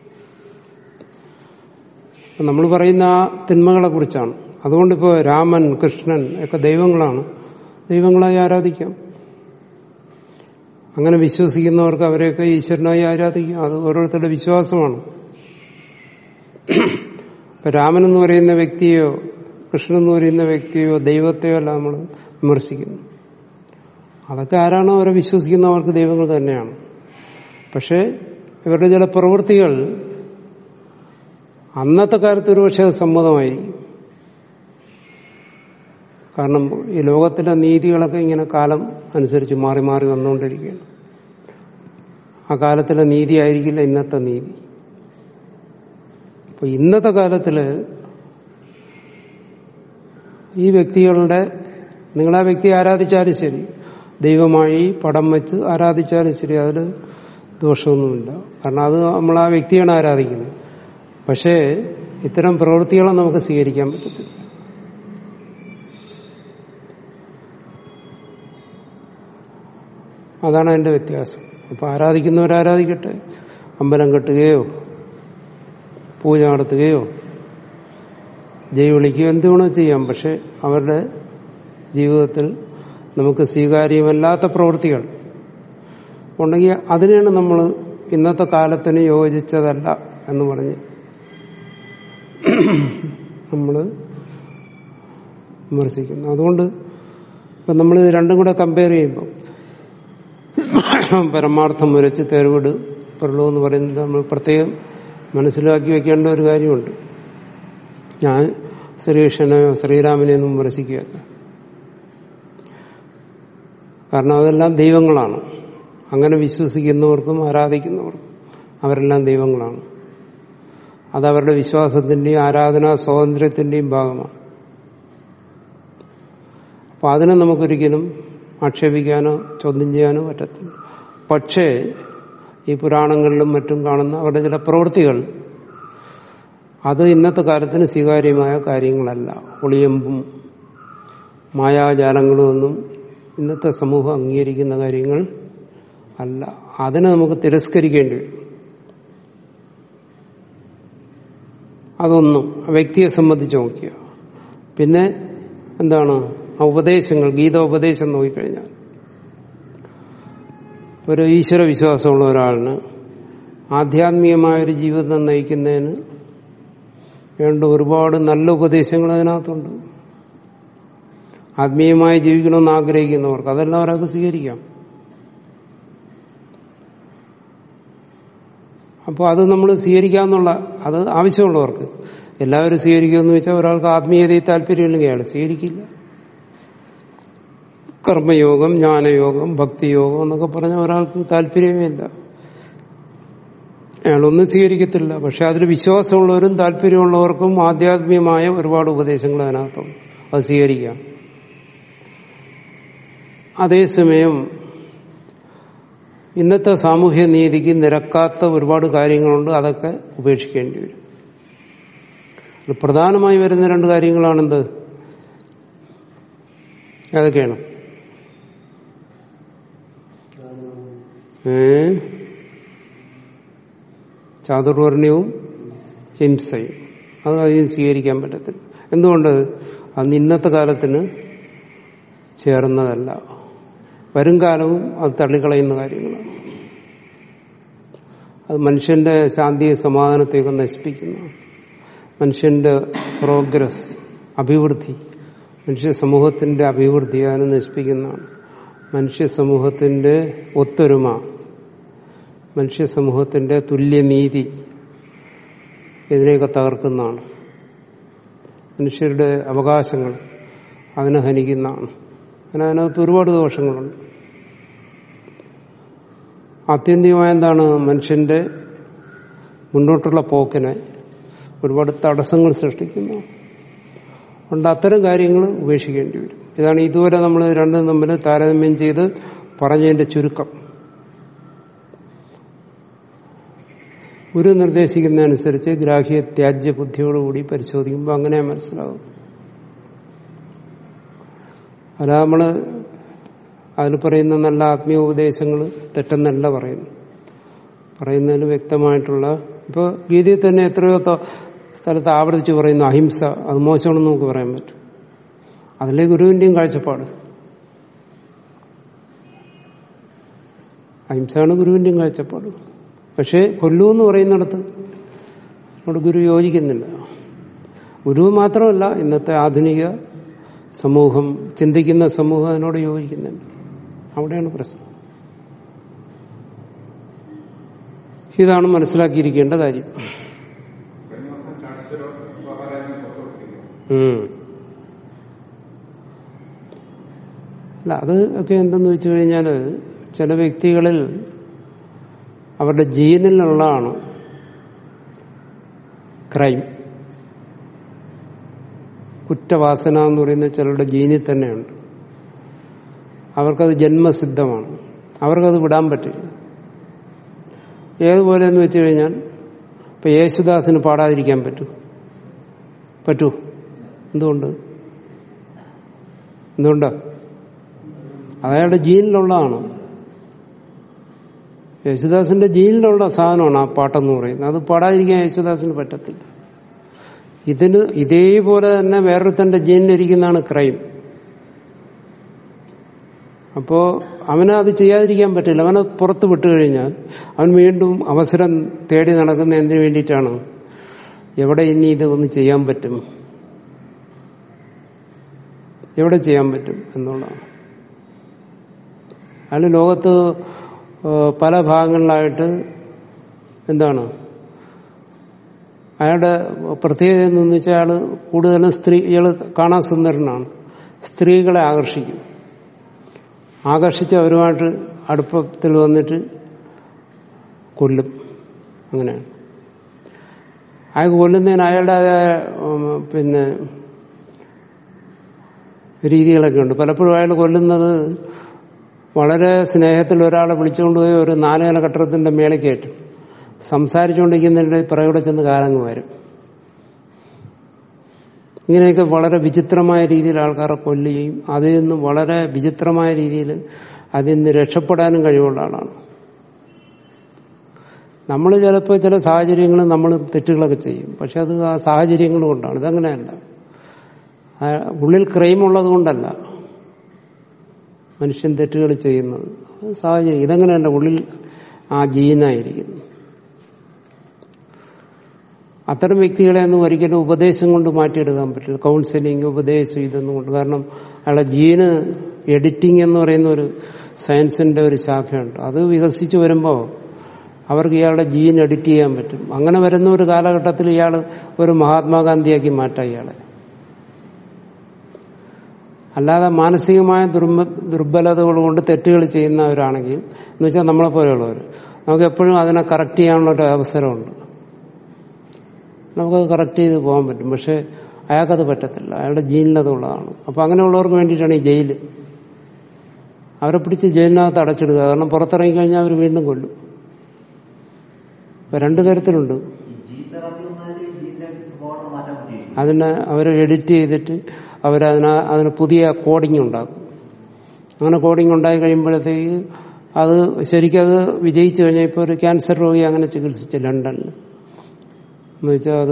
അപ്പൊ നമ്മൾ പറയുന്ന ആ തിന്മകളെ കുറിച്ചാണ് അതുകൊണ്ടിപ്പോ രാമൻ കൃഷ്ണൻ ഒക്കെ ദൈവങ്ങളാണ് ദൈവങ്ങളായി ആരാധിക്കാം അങ്ങനെ വിശ്വസിക്കുന്നവർക്ക് അവരെയൊക്കെ ഈശ്വരനായി ആരാധിക്കാം അത് ഓരോരുത്തരുടെ വിശ്വാസമാണ് ഇപ്പൊ രാമൻ എന്ന് പറയുന്ന വ്യക്തിയോ കൃഷ്ണൻ എന്ന് പറയുന്ന വ്യക്തിയോ ദൈവത്തെയോ അല്ല നമ്മൾ വിമർശിക്കുന്നു അതൊക്കെ ആരാണോ അവരെ വിശ്വസിക്കുന്നവർക്ക് ദൈവങ്ങൾ തന്നെയാണ് പക്ഷേ ഇവരുടെ ചില പ്രവൃത്തികൾ അന്നത്തെ കാലത്ത് ഒരുപക്ഷെ അത് സമ്മതമായിരിക്കും കാരണം ഈ ലോകത്തിലെ നീതികളൊക്കെ ഇങ്ങനെ കാലം അനുസരിച്ച് മാറി മാറി വന്നുകൊണ്ടിരിക്കുകയാണ് ആ കാലത്തിലെ നീതി ആയിരിക്കില്ല ഇന്നത്തെ നീതി അപ്പൊ ഇന്നത്തെ കാലത്തില് ഈ വ്യക്തികളുടെ നിങ്ങൾ ആ വ്യക്തിയെ ആരാധിച്ചാലും ശരി ദൈവമായി പടം വെച്ച് ആരാധിച്ചാലും ശരി അതിൽ ദോഷമൊന്നുമില്ല കാരണം അത് നമ്മൾ ആ വ്യക്തിയാണ് ആരാധിക്കുന്നത് പക്ഷേ ഇത്തരം പ്രവൃത്തികളെ നമുക്ക് സ്വീകരിക്കാൻ പറ്റത്തില്ല അതാണ് അതിന്റെ വ്യത്യാസം അപ്പൊ ആരാധിക്കുന്നവർ ആരാധിക്കട്ടെ അമ്പലം കെട്ടുകയോ പൂജ നടത്തുകയോ ജയ് വിളിക്കുകയോ എന്ത് വേണോ ചെയ്യാം പക്ഷെ അവരുടെ ജീവിതത്തിൽ നമുക്ക് സ്വീകാര്യമല്ലാത്ത പ്രവൃത്തികൾ ഉണ്ടെങ്കിൽ അതിനെയാണ് നമ്മൾ ഇന്നത്തെ കാലത്തിന് യോജിച്ചതല്ല എന്ന് പറഞ്ഞ് നമ്മൾ വിമർശിക്കുന്നു അതുകൊണ്ട് ഇപ്പം നമ്മൾ ഇത് രണ്ടും കൂടെ കമ്പയർ ചെയ്യുമ്പോൾ പരമാർത്ഥം മുരച്ച് തെരുവിട് പെറുള്ളൂ എന്ന് പറയുന്നത് നമ്മൾ പ്രത്യേകം മനസ്സിലാക്കി വെക്കേണ്ട ഒരു കാര്യമുണ്ട് ഞാൻ ശ്രീകൃഷ്ണനെയോ ശ്രീരാമനെയോ ഒന്നും വിമർശിക്കുകയല്ല കാരണം അതെല്ലാം ദൈവങ്ങളാണ് അങ്ങനെ വിശ്വസിക്കുന്നവർക്കും ആരാധിക്കുന്നവർക്കും അവരെല്ലാം ദൈവങ്ങളാണ് അത് അവരുടെ വിശ്വാസത്തിന്റെയും ആരാധനാ സ്വാതന്ത്ര്യത്തിന്റെയും ഭാഗമാണ് അപ്പൊ അതിനെ നമുക്കൊരിക്കലും ആക്ഷേപിക്കാനോ ചോദ്യം ചെയ്യാനോ പറ്റത്തില്ല പക്ഷേ ഈ പുരാണങ്ങളിലും മറ്റും കാണുന്ന അവരുടെ ചില പ്രവൃത്തികൾ അത് ഇന്നത്തെ കാലത്തിന് സ്വീകാര്യമായ കാര്യങ്ങളല്ല ഒളിയമ്പും മായാജാലങ്ങളും ഒന്നും ഇന്നത്തെ സമൂഹം അംഗീകരിക്കുന്ന കാര്യങ്ങൾ അല്ല അതിനെ നമുക്ക് തിരസ്കരിക്കേണ്ടി വരും അതൊന്നും ആ വ്യക്തിയെ സംബന്ധിച്ച് നോക്കിയ പിന്നെ എന്താണ് ആ ഉപദേശങ്ങൾ ഗീത ഉപദേശം നോക്കിക്കഴിഞ്ഞാൽ ഒരു ഈശ്വര വിശ്വാസമുള്ള ഒരാളിന് ആധ്യാത്മികമായൊരു ജീവിതം നയിക്കുന്നതിന് വേണ്ട ഒരുപാട് നല്ല ഉപദേശങ്ങൾ അതിനകത്തുണ്ട് ആത്മീയമായി ജീവിക്കണമെന്ന് ആഗ്രഹിക്കുന്നവർക്ക് അതെല്ലാം ഒരാൾക്ക് സ്വീകരിക്കാം അപ്പോൾ അത് നമ്മൾ സ്വീകരിക്കാന്നുള്ള അത് ആവശ്യമുള്ളവർക്ക് എല്ലാവരും സ്വീകരിക്കുമെന്ന് വെച്ചാൽ ഒരാൾക്ക് ആത്മീയതയിൽ താല്പര്യമില്ലെങ്കിൽ അയാൾ സ്വീകരിക്കില്ല കർമ്മയോഗം ജ്ഞാനയോഗം ഭക്തിയോഗം എന്നൊക്കെ പറഞ്ഞ ഒരാൾക്ക് താല്പര്യമേ ഇല്ല അയാളൊന്നും സ്വീകരിക്കത്തില്ല പക്ഷെ അതിൽ വിശ്വാസമുള്ളവരും താല്പര്യമുള്ളവർക്കും ആധ്യാത്മികമായ ഒരുപാട് ഉപദേശങ്ങൾ അതിനകത്തുണ്ട് അത് സ്വീകരിക്കാം അതേസമയം ഇന്നത്തെ സാമൂഹ്യ നീതിക്ക് നിരക്കാത്ത ഒരുപാട് കാര്യങ്ങളുണ്ട് അതൊക്കെ ഉപേക്ഷിക്കേണ്ടി വരും അതിൽ പ്രധാനമായി വരുന്ന രണ്ട് കാര്യങ്ങളാണെന്ത് ഏതൊക്കെയാണ് ഏ ചാതുർവർണ്ണയവും ഹിംസയും അത് അതിന് സ്വീകരിക്കാൻ പറ്റത്തില്ല എന്തുകൊണ്ട് അന്ന് ഇന്നത്തെ കാലത്തിന് ചേർന്നതല്ല വരും കാലവും അത് തള്ളിക്കളയുന്ന കാര്യങ്ങളാണ് അത് മനുഷ്യന്റെ ശാന്തിയെ സമാധാനത്തെയൊക്കെ നശിപ്പിക്കുന്നു മനുഷ്യന്റെ പ്രോഗ്രസ് അഭിവൃദ്ധി മനുഷ്യ സമൂഹത്തിന്റെ അഭിവൃദ്ധി അതിനെ നശിപ്പിക്കുന്നതാണ് മനുഷ്യ സമൂഹത്തിന്റെ ഒത്തൊരുമ മനുഷ്യ സമൂഹത്തിന്റെ തുല്യനീതി ഇതിനെയൊക്കെ തകർക്കുന്നതാണ് മനുഷ്യരുടെ അവകാശങ്ങൾ അതിനെ ഹനിക്കുന്നതാണ് അങ്ങനെ അതിനകത്ത് ഒരുപാട് ദോഷങ്ങളുണ്ട് ആത്യന്തികമായ എന്താണ് മനുഷ്യന്റെ മുന്നോട്ടുള്ള പോക്കിനെ ഒരുപാട് തടസ്സങ്ങൾ സൃഷ്ടിക്കുന്നു അതുകൊണ്ട് അത്തരം കാര്യങ്ങൾ ഉപേക്ഷിക്കേണ്ടി വരും ഇതാണ് ഇതുവരെ നമ്മൾ രണ്ടും തമ്മിൽ താരതമ്യം ചെയ്ത് പറഞ്ഞതിന്റെ ചുരുക്കം ഗുരു നിർദ്ദേശിക്കുന്നതനുസരിച്ച് ഗ്രാഹ്യ ത്യാജ്യ ബുദ്ധിയോടുകൂടി പരിശോധിക്കുമ്പോൾ അങ്ങനെ മനസ്സിലാവും അല്ല നമ്മൾ അതിൽ പറയുന്ന നല്ല ആത്മീയ ഉപദേശങ്ങൾ തെറ്റെന്നല്ല പറയുന്നു പറയുന്നതിൽ വ്യക്തമായിട്ടുള്ള ഇപ്പോൾ ഗീതയിൽ തന്നെ എത്രയോ ത- സ്ഥലത്ത് ആവർത്തിച്ച് പറയുന്നു അഹിംസ അത് മോശമാണെന്ന് നമുക്ക് പറയാൻ പറ്റും അതിലെ ഗുരുവിന്റെയും കാഴ്ചപ്പാട് അഹിംസയാണ് ഗുരുവിന്റെയും കാഴ്ചപ്പാട് പക്ഷേ കൊല്ലൂ എന്ന് പറയുന്നിടത്ത് അവിടെ ഗുരു യോജിക്കുന്നില്ല ഗുരു മാത്രമല്ല ഇന്നത്തെ ആധുനിക സമൂഹം ചിന്തിക്കുന്ന സമൂഹം അതിനോട് യോജിക്കുന്നുണ്ട് അവിടെയാണ് പ്രശ്നം ഇതാണ് മനസ്സിലാക്കിയിരിക്കേണ്ട കാര്യം കഴിഞ്ഞ ദിവസം ചാൻസലർ മഹാരാജനെ പുറത്തുവിട്ടിരിക്കുന്നു ഉം. അല്ല അത് ഒക്കെ എന്തെന്ന് വെച്ച് കഴിഞ്ഞാൽ ചില വ്യക്തികളിൽ അവരുടെ ജീനിലുള്ളതാണ് ക്രൈം കുറ്റവാസന എന്ന് പറയുന്ന ചിലരുടെ ജീനിൽ തന്നെയുണ്ട് അവർക്കത് ജന്മസിദ്ധമാണ് അവർക്കത് വിടാൻ പറ്റില്ല ഏതുപോലെ എന്ന് വെച്ച് കഴിഞ്ഞാൽ ഇപ്പൊ യേശുദാസിന് പാടാതിരിക്കാൻ പറ്റൂ പറ്റൂ എന്തുകൊണ്ട് എന്തുകൊണ്ടാ അതയാളുടെ ജീനിലുള്ളതാണ് യേശുദാസിന്റെ ജീനിലുള്ള സാധനമാണ് ആ പാട്ടെന്ന് പറയുന്നത് അത് പാടാതിരിക്കാൻ യേശുദാസിന് പറ്റത്തില്ല ഇതിന് ഇതേപോലെ തന്നെ വേറൊരുത്തന്റെ ജീനിലിരിക്കുന്നതാണ് ക്രൈം അപ്പോ അവന് അത് ചെയ്യാതിരിക്കാൻ പറ്റില്ല അവനെ പുറത്ത് വിട്ടുകഴിഞ്ഞാൽ അവൻ വീണ്ടും അവസരം തേടി നടക്കുന്ന എന്തിനു വേണ്ടിയിട്ടാണ് എവിടെ ഇനി ഇത് ഒന്ന് ചെയ്യാൻ പറ്റും എവിടെ ചെയ്യാൻ പറ്റും എന്നുള്ളതാണ് അയാൾ ലോകത്ത് ഏഹ്, പല ഭാഗങ്ങളിലായിട്ട് എന്താണ് അയാളുടെ പ്രത്യേകത എന്ന് വെച്ചാൽ അയാൾ കൂടുതലും സ്ത്രീകൾ കാണാൻ സുന്ദരനാണ് സ്ത്രീകളെ ആകർഷിക്കും ആകർഷിച്ച് അവരുമായിട്ട് അടുപ്പത്തിൽ വന്നിട്ട് കൊല്ലും അങ്ങനെയാണ് അയാൾക്ക് കൊല്ലുന്നതിന് അയാളുടെ ഉം, പിന്നെ രീതികളൊക്കെ ഉണ്ട് പലപ്പോഴും അയാൾ കൊല്ലുന്നത് വളരെ സ്നേഹത്തിൽ ഒരാളെ വിളിച്ചുകൊണ്ടുപോയി ഒരു നാലുനില കെട്ടിടത്തിന്റെ മേളിൽ കയറ്റും സംസാരിച്ചുകൊണ്ടിരിക്കുന്നതിന്റെ പിറകെ ചെന്ന് കാലങ്ങ് വരും ഇങ്ങനെയൊക്കെ വളരെ വിചിത്രമായ രീതിയിൽ ആൾക്കാരെ കൊല്ലുകയും അതിൽ നിന്ന് വളരെ വിചിത്രമായ രീതിയിൽ അതിൽ നിന്ന് രക്ഷപ്പെടാനും കഴിവുള്ള ആളാണ് നമ്മൾ ചിലപ്പോൾ ചില സാഹചര്യങ്ങളിൽ നമ്മൾ തെറ്റുകളൊക്കെ ചെയ്യും പക്ഷെ അത് ആ സാഹചര്യങ്ങൾ കൊണ്ടാണ് ഇതങ്ങനെയല്ല ആ ഉള്ളിൽ ക്രൈം ഉള്ളത് കൊണ്ടല്ല മനുഷ്യൻ തെറ്റുകൾ ചെയ്യുന്നത് അത് സാഹചര്യം ഇതങ്ങനെയല്ല ഉള്ളിൽ ആ ജീനായിരിക്കുന്നു അത്തരം വ്യക്തികളെ ഒന്നും ഒരിക്കലും ഉപദേശം കൊണ്ട് മാറ്റിയെടുക്കാൻ പറ്റില്ല കൗൺസിലിംഗ് ഉപദേശം ഇതൊന്നും കൊണ്ട് കാരണം അയാളെ ജീന് എഡിറ്റിംഗ് എന്ന് പറയുന്ന ഒരു സയൻസിന്റെ ഒരു ശാഖയുണ്ട് അത് വികസിച്ച് വരുമ്പോൾ അവർക്ക് ഇയാളുടെ ജീൻ എഡിറ്റ് ചെയ്യാൻ പറ്റും അങ്ങനെ വരുന്ന ഒരു കാലഘട്ടത്തിൽ ഇയാൾ ഒരു മഹാത്മാഗാന്ധിയാക്കി മാറ്റാം ഇയാളെ അല്ലാതെ മാനസികമായ ദുർബ ദുർബലതകൾ കൊണ്ട് തെറ്റുകൾ ചെയ്യുന്നവരാണെങ്കിൽ എന്ന് വെച്ചാൽ നമ്മളെ പോലെയുള്ളവർ നമുക്ക് എപ്പോഴും അതിനെ കറക്റ്റ് ചെയ്യാനുള്ള ഒരു അവസരമുണ്ട് നമുക്കത് കറക്റ്റ് ചെയ്ത് പോകാൻ പറ്റും പക്ഷെ അയാൾക്കത് പറ്റത്തില്ല അയാളുടെ ജീനിലതുള്ളതാണ് അപ്പൊ അങ്ങനെയുള്ളവർക്ക് വേണ്ടിയിട്ടാണ് ഈ ജയില് അവരെ പിടിച്ച് ജയിലിനകത്ത് അടച്ചിടുക കാരണം പുറത്തിറങ്ങി കഴിഞ്ഞാൽ അവർ വീണ്ടും കൊല്ലും ഇപ്പൊ രണ്ടു തരത്തിലുണ്ട് ഈ ജീൻ തെറാപ്പി വന്നാൽ ഈ ജീനിന്റെ സ്വഭാവം മാറ്റാൻ പറ്റില്ല അതിനെ അവർ എഡിറ്റ് ചെയ്തിട്ട് അവരതിന് അതിന് പുതിയ കോഡിംഗ് ഉണ്ടാക്കും അങ്ങനെ കോഡിംഗ് ഉണ്ടായി കഴിയുമ്പോഴത്തേക്ക് അത് ശരിക്കും അത് വിജയിച്ചു കഴിഞ്ഞാൽ ഇപ്പോൾ ഒരു ക്യാൻസർ രോഗി അങ്ങനെ ചികിത്സിച്ചു ലണ്ടനിൽ എന്ന് വെച്ചാൽ അത്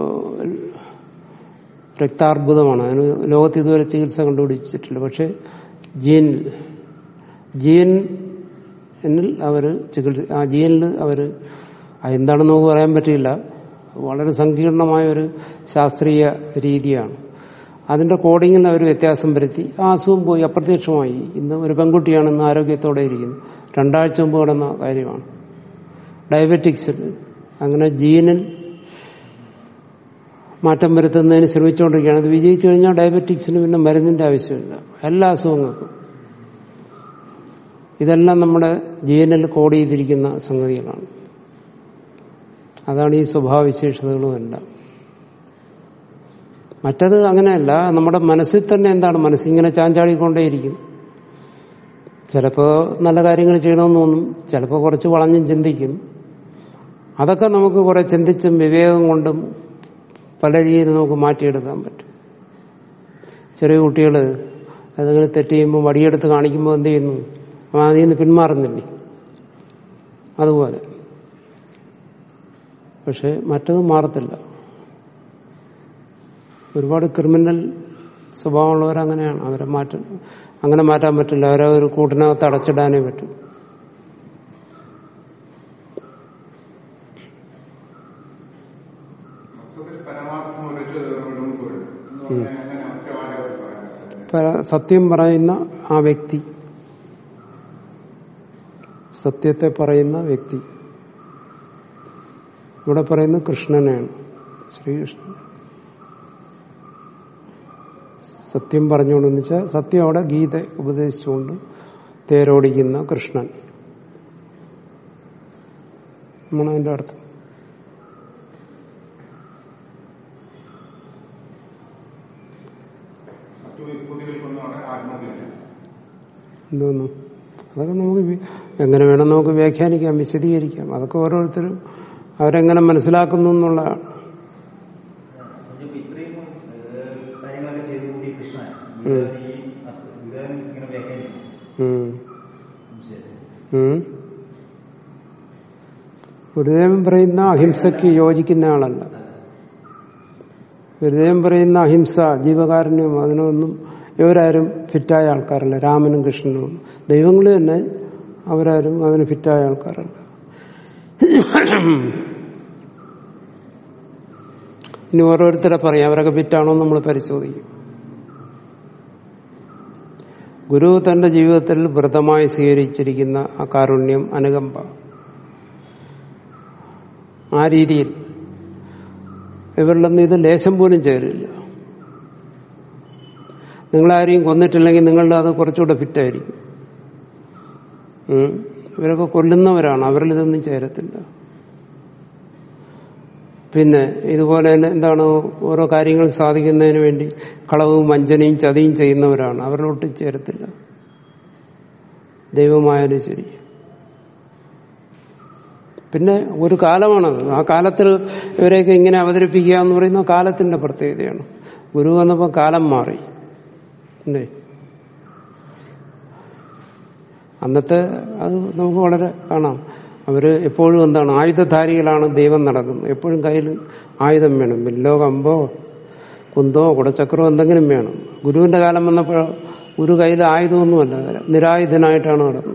രക്താർബുദമാണ് അതിന് ലോകത്ത് ഇതുവരെ ചികിത്സ കണ്ടുപിടിച്ചിട്ടില്ല പക്ഷെ ജീൻ ജീൻ എന്നിൽ അവർ ചികിത്സ ആ ജീനിൽ അവർ എന്താണെന്ന് നമുക്ക് പറയാൻ പറ്റില്ല വളരെ സങ്കീർണമായ ഒരു ശാസ്ത്രീയ രീതിയാണ് അതിന്റെ കോഡിങ്ങിൽ അവർ വ്യത്യാസം വരുത്തി ആ അസുഖം പോയി അപ്രത്യക്ഷമായി ഇന്ന് ഒരു പെൺകുട്ടിയാണ് ഇന്ന് ആരോഗ്യത്തോടെ ഇരിക്കുന്നത് രണ്ടാഴ്ച മുമ്പ് കിടന്ന കാര്യമാണ് ഡയബറ്റിക്സിൽ അങ്ങനെ ജീനിൽ മാറ്റം വരുത്തുന്നതിന് ശ്രമിച്ചുകൊണ്ടിരിക്കുകയാണ് അത് വിജയിച്ചു കഴിഞ്ഞാൽ ഡയബറ്റിക്സിന് പിന്നെ മരുന്നിന്റെ ആവശ്യമില്ല എല്ലാ അസുഖങ്ങൾക്കും ഇതെല്ലാം നമ്മുടെ ജീവനിൽ കോഡ് ചെയ്തിരിക്കുന്ന സംഗതികളാണ് അതാണ് ഈ സ്വഭാവവിശേഷതകളും എല്ലാം മറ്റത് അങ്ങനെയല്ല നമ്മുടെ മനസ്സിൽ തന്നെ എന്താണ് മനസ്സിങ്ങനെ ചാഞ്ചാടിക്കൊണ്ടേയിരിക്കും ചിലപ്പോൾ നല്ല കാര്യങ്ങൾ ചെയ്യണമെന്ന് തോന്നും ചിലപ്പോൾ കുറച്ച് വളഞ്ഞും ചിന്തിക്കും അതൊക്കെ നമുക്ക് കുറെ ചിന്തിച്ചും വിവേകം കൊണ്ടും പല രീതിയിൽ നമുക്ക് മാറ്റിയെടുക്കാൻ പറ്റും ചെറിയ കുട്ടികൾ അതങ്ങനെ തെറ്റ് ചെയ്യുമ്പോൾ വടിയെടുത്ത് കാണിക്കുമ്പോൾ എന്ത് ചെയ്യുന്നു അവൻ അതിൽ നിന്ന് പിന്മാറുന്നില്ലേ അതുപോലെ പക്ഷെ മറ്റത് മാറത്തില്ല ഒരുപാട് ക്രിമിനൽ സ്വഭാവമുള്ളവരങ്ങനെയാണ് അവരെ മാറ്റം അങ്ങനെ മാറ്റാൻ പറ്റില്ല അവരെ ഒരു കൂട്ടിനകത്ത് അടച്ചിടാനേ പറ്റും മൊത്തത്തിൽ പരമാർത്ഥം ഒരൊറ്റ വിടുമ്പോഴും എന്ന് പറഞ്ഞാൽ അങ്ങനെ ഒറ്റ വാചകത്തിൽ പറയാൻ പറ്റില്ല. പര- സത്യം പറയുന്ന ആ വ്യക്തി സത്യത്തെ പറയുന്ന വ്യക്തി ഇവിടെ പറയുന്നത് കൃഷ്ണനെയാണ് ശ്രീകൃഷ്ണൻ സത്യം പറഞ്ഞുകൊണ്ടെന്ന് വെച്ചാൽ സത്യം അവിടെ ഗീത ഉപദേശിച്ചുകൊണ്ട് തേരോടിക്കുന്ന കൃഷ്ണൻ എന്നാണ് അതിന്റെ അർത്ഥം മറ്റു വിഭൂതികൾക്കൊന്നും അവിടെ ആത്മഹത്യയില്ല എന്തോന്നു അതൊക്കെ നമുക്ക് വി- എങ്ങനെ വേണം നമുക്ക് വ്യാഖ്യാനിക്കാം വിശദീകരിക്കാം അതൊക്കെ ഓരോരുത്തരും അവരെങ്ങനെ മനസ്സിലാക്കുന്നു എന്നുള്ളതാണ് സഞ്ജയ് ഇത്രയും ഏഹ്, കാര്യങ്ങളൊക്കെ ചെയ്തു കൂടി കൃഷ്ണൻ ഉം. ഈ ഗുരുദേവൻ ഇങ്ങനെ വ്യാഖ്യാനിക്കും ഉം. ശരി ഉം. ഗുരുദേവൻ പറയുന്ന അഹിംസയ്ക്ക് യോജിക്കുന്ന ആളല്ല ഗുരുദേവൻ പറയുന്ന അഹിംസ ജീവകാരുണ്യം അതിനൊന്നും ഇവരാരും ഫിറ്റായ ആൾക്കാരല്ല രാമനും കൃഷ്ണനും ദൈവങ്ങൾ തന്നെ അവരാരും അതിന് ഫിറ്റായ ആൾക്കാരല്ല ഇനി ഓരോരുത്തരെ പറയാം അവരൊക്കെ ഫിറ്റാണോ നമ്മൾ പരിശോധിക്കും ഗുരു തന്റെ ജീവിതത്തിൽ വ്രതമായി സ്വീകരിച്ചിരിക്കുന്ന ആ കാരുണ്യം അനുകമ്പ ആ രീതിയിൽ ഇവരിലൊന്നും ഇത് ലേശം പോലും ചേരില്ല നിങ്ങളാരെയും കൊന്നിട്ടില്ലെങ്കിൽ നിങ്ങളുടെ അത് കുറച്ചുകൂടെ ഫിറ്റായിരിക്കും ഉം. ഇവരൊക്കെ കൊല്ലുന്നവരാണ് അവരിൽ ഇതൊന്നും ചേരത്തില്ല പിന്നെ ഇതുപോലെ തന്നെ എന്താണ് ഓരോ കാര്യങ്ങൾ സാധിക്കുന്നതിന് വേണ്ടി കളവും വഞ്ചനയും ചതിയും ചെയ്യുന്നവരാണ് അവരിലോട്ട് ചേരത്തില്ല ദൈവമായാലും ശരി പിന്നെ ഒരു കാലമാണത് ആ കാലത്തിൽ ഇവരെയൊക്കെ ഇങ്ങനെ അവതരിപ്പിക്കുക എന്ന് പറയുന്ന കാലത്തിന്റെ പ്രത്യേകതയാണ് ഗുരു വന്നപ്പോൾ കാലം മാറി അല്ലേ അന്നത്തെ അത് നമുക്ക് വളരെ കാണാം അവര് എപ്പോഴും എന്താണ് ആയുധധാരികളാണ് ദൈവം നടക്കുന്നത് എപ്പോഴും കയ്യിൽ ആയുധം വേണം വില്ലോ കമ്പോ കുന്തോ കുടച്ചക്രോ എന്തെങ്കിലും വേണം ഗുരുവിന്റെ കാലം വന്നപ്പോൾ ഗുരു കയ്യിൽ ആയുധമൊന്നുമല്ല നിരായുധനായിട്ടാണ് നടന്നത്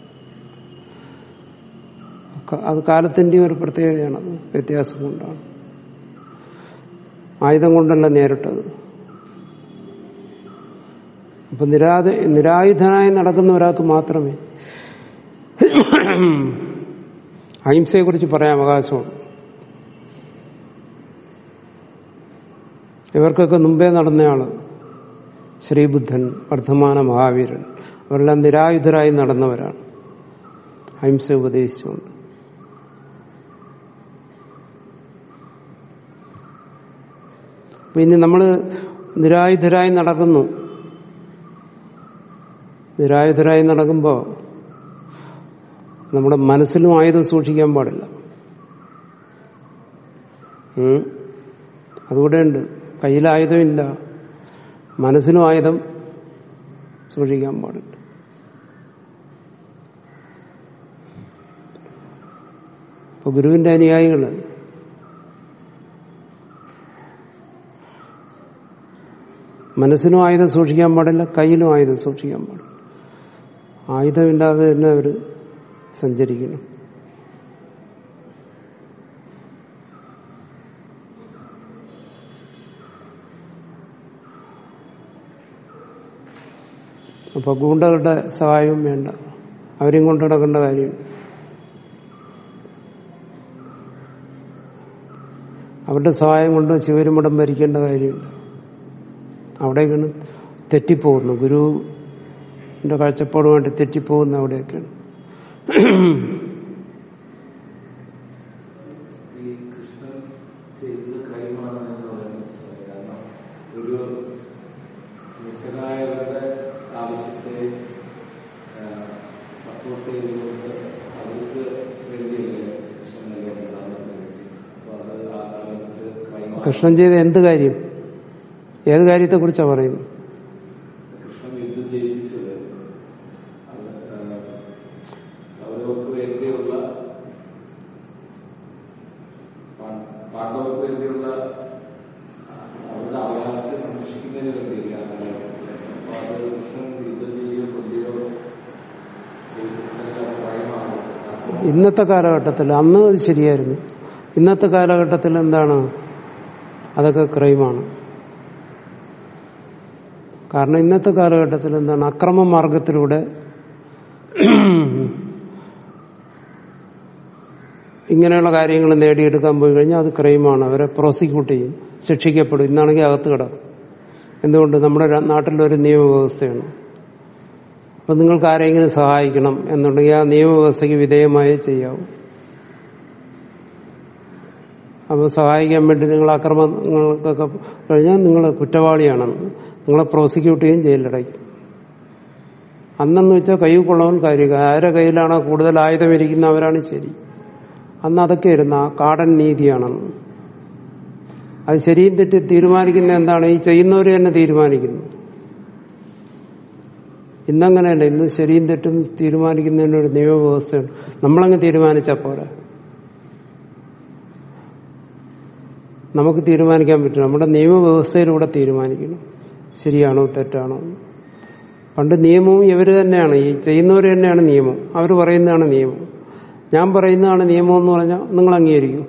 ക- അത് കാലത്തിന്റെയും ഒരു പ്രത്യേകതയാണത് വ്യത്യാസം കൊണ്ടാണ് ആയുധം കൊണ്ടല്ല നേരിട്ടത് അപ്പൊ നിരാധ നിരായുധനായി നടക്കുന്ന ഒരാൾക്ക് മാത്രമേ അഹിംസയെ കുറിച്ച് പറയാൻ അവകാശമുണ്ട് ഇവർക്കൊക്കെ മുമ്പേ നടന്നയാള് ശ്രീബുദ്ധൻ വർദ്ധമാന മഹാവീരൻ അവരെല്ലാം നിരായുധരായി നടന്നവരാണ് അഹിംസ ഉപദേശിച്ചുകൊണ്ട് പിന്നെ നമ്മൾ നിരായുധരായി നടക്കുന്നു നിരായുധരായി നടക്കുമ്പോൾ നമ്മുടെ മനസ്സിലും ആയുധം സൂക്ഷിക്കാൻ പാടില്ല ഉം. അതുകൂടെ ഉണ്ട് കയ്യിൽ ആയുധമില്ല മനസ്സിനും ആയുധം സൂക്ഷിക്കാൻ പാടില്ല അപ്പൊ ഗുരുവിന്റെ അനുയായികള് മനസ്സിനും ആയുധം സൂക്ഷിക്കാൻ പാടില്ല കയ്യിലും ആയുധം സൂക്ഷിക്കാൻ പാടില്ല ആയുധമില്ലാതെ തന്നെ അവര് സഞ്ചരിക്കണം അപ്പൊ ഗൂണ്ടകളുടെ സഹായവും വേണ്ട അവരെയും കൊണ്ട് നടക്കേണ്ട കാര്യം അവരുടെ സഹായം കൊണ്ട് ശിവരുമടം ഭരിക്കേണ്ട കാര്യമില്ല അവിടേക്കാണ് തെറ്റിപ്പോകുന്നു ഗുരുവിന്റെ കാഴ്ചപ്പാടുമായിട്ട് തെറ്റിപ്പോകുന്ന അവിടെയൊക്കെയാണ് ഈ കൃഷ്ണൻ ചെയ്തത് കാര്യമാണെന്ന് പറയുന്നത് കാരണം ഒരു നിസ്സഹായരുടെ ആവശ്യത്തെ സപ്പോർട്ട് ചെയ്തുകൊണ്ട് അവർക്ക് വേണ്ടിയല്ലേ കൃഷ്ണനല്ലേ ഉണ്ടാകുന്നത് അപ്പൊ അത് ആ കാലത്ത് കൈമാറി കൃഷ്ണൻ ചെയ്ത എന്ത് കാര്യം ഏത് കാര്യത്തെക്കുറിച്ചാണ് പറയുന്നത് കൃഷ്ണൻ യുദ്ധം ജയിപ്പിച്ചത് അത് കൗരവർക്ക് വേണ്ടിയുള്ള പാ- പാണ്ഡവർക്ക് വേണ്ടിയുള്ള അവരുടെ അവകാശത്തെ സംരക്ഷിക്കുന്നതിന് വേണ്ടിയില്ല അപ്പൊ അത് കൃഷ്ണൻ യുദ്ധം ചെയ്യുകയോ കൊല്ലുകയോ ചെയ്തിട്ടുണ്ടെങ്കിൽ അത് ഭയമാണ് ഇന്നത്തെ കാലഘട്ടത്തിൽ അന്ന് അത് ശരിയായിരുന്നു ഇന്നത്തെ കാലഘട്ടത്തിൽ എന്താണ് അതൊക്കെ ക്രൈമാണ് കാരണം ഇന്നത്തെ കാലഘട്ടത്തിൽ എന്താണ് അക്രമ മാർഗത്തിലൂടെ ഇങ്ങനെയുള്ള കാര്യങ്ങൾ നേടിയെടുക്കാൻ പോയി കഴിഞ്ഞാൽ അത് ക്രൈമാണ് അവരെ പ്രോസിക്യൂട്ട് ചെയ്യും ശിക്ഷിക്കപ്പെടും ഇന്നാണെങ്കിൽ അകത്ത് കിടക്കും എന്തുകൊണ്ട് നമ്മുടെ ര- നാട്ടിലൊരു നിയമവ്യവസ്ഥയാണ് അപ്പൊ നിങ്ങൾക്ക് ആരെങ്കിലും സഹായിക്കണം എന്നുണ്ടെങ്കിൽ ആ നിയമവ്യവസ്ഥയ്ക്ക് വിധേയമായേ ചെയ്യാവൂ അപ്പോൾ സഹായിക്കാൻ വേണ്ടി നിങ്ങൾ അക്രമങ്ങൾക്കൊക്കെ കഴിഞ്ഞാൽ നിങ്ങൾ കുറ്റവാളിയാണെന്ന് നിങ്ങളെ പ്രോസിക്യൂട്ട് ചെയ്യും ജയിലിലടയ്ക്കും അന്നെന്ന് വെച്ചാൽ കൈ കൊള്ളവൻ കാര്യം ആരുടെ കയ്യിലാണോ കൂടുതൽ ആയുധം ഇരിക്കുന്ന അവരാണ് ശരി അന്ന് അതൊക്കെ ഇരുന്ന ആ കാടൻ നീതിയാണെന്ന് അത് ശരിയും തെറ്റ് തീരുമാനിക്കുന്ന എന്താണ് ഈ ചെയ്യുന്നവർ തന്നെ തീരുമാനിക്കുന്നു ഇന്നങ്ങനെയല്ല ഇന്ന് ശരിയും തെറ്റും തീരുമാനിക്കുന്നതിന് ഒരു നിയമവ്യവസ്ഥയുണ്ട് നമ്മളങ്ങ് തീരുമാനിച്ചാൽ പോരാ നമുക്ക് തീരുമാനിക്കാൻ പറ്റും നമ്മുടെ നിയമവ്യവസ്ഥയിലൂടെ തീരുമാനിക്കണം ശരിയാണോ തെറ്റാണോ എന്ന്. പണ്ട് നിയമവും ഇവർ തന്നെയാണ് ഈ ചെയ്യുന്നവർ തന്നെയാണ് നിയമം അവർ പറയുന്നതാണ് നിയമം ഞാൻ പറയുന്നതാണ് നിയമം എന്ന് പറഞ്ഞാൽ നിങ്ങൾ അംഗീകരിക്കും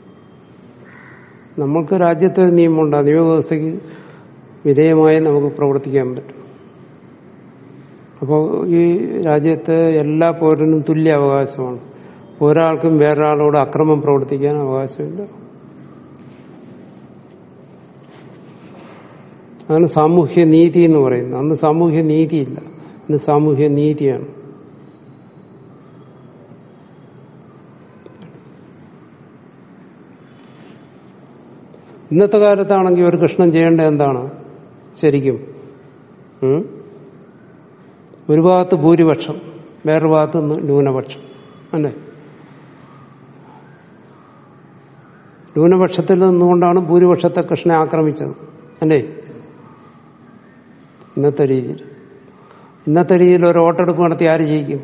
നമുക്ക് രാജ്യത്തെ ഒരു നിയമമുണ്ട് ആ നിയമവ്യവസ്ഥയ്ക്ക് വിധേയമായി നമുക്ക് പ്രവർത്തിക്കാൻ പറ്റും അപ്പോൾ ഈ രാജ്യത്ത് എല്ലാ പൗരനും തുല്യ അവകാശമാണ് ഒരാൾക്കും വേറൊരാളോട് അക്രമം പ്രവർത്തിക്കാൻ അവകാശമില്ല അതാണ് സാമൂഹ്യ നീതി എന്ന് പറയുന്നത് അന്ന് സാമൂഹ്യ നീതിയില്ല ഇന്ന് സാമൂഹ്യ നീതിയാണ് ഇന്നത്തെ കാലത്താണെങ്കിൽ ഒരു കൃഷ്ണൻ ചെയ്യേണ്ടത് എന്താണ് ശരിക്കും ഉം? ഒരു ഭാഗത്ത് ഭൂരിപക്ഷം വേറൊരു ഭാഗത്ത് ന്യൂ- ന്യൂനപക്ഷം അല്ലേ ന്യൂനപക്ഷത്തിൽ നിന്നുകൊണ്ടാണ് ഭൂരിപക്ഷത്തെ കൃഷ്ണനെ ആക്രമിച്ചത് അല്ലേ ഇന്നത്തെ രീതിയിൽ ഇന്നത്തെ രീതിയിൽ ഒരു വോട്ടെടുപ്പ് നടത്തി ആര് ജയിക്കും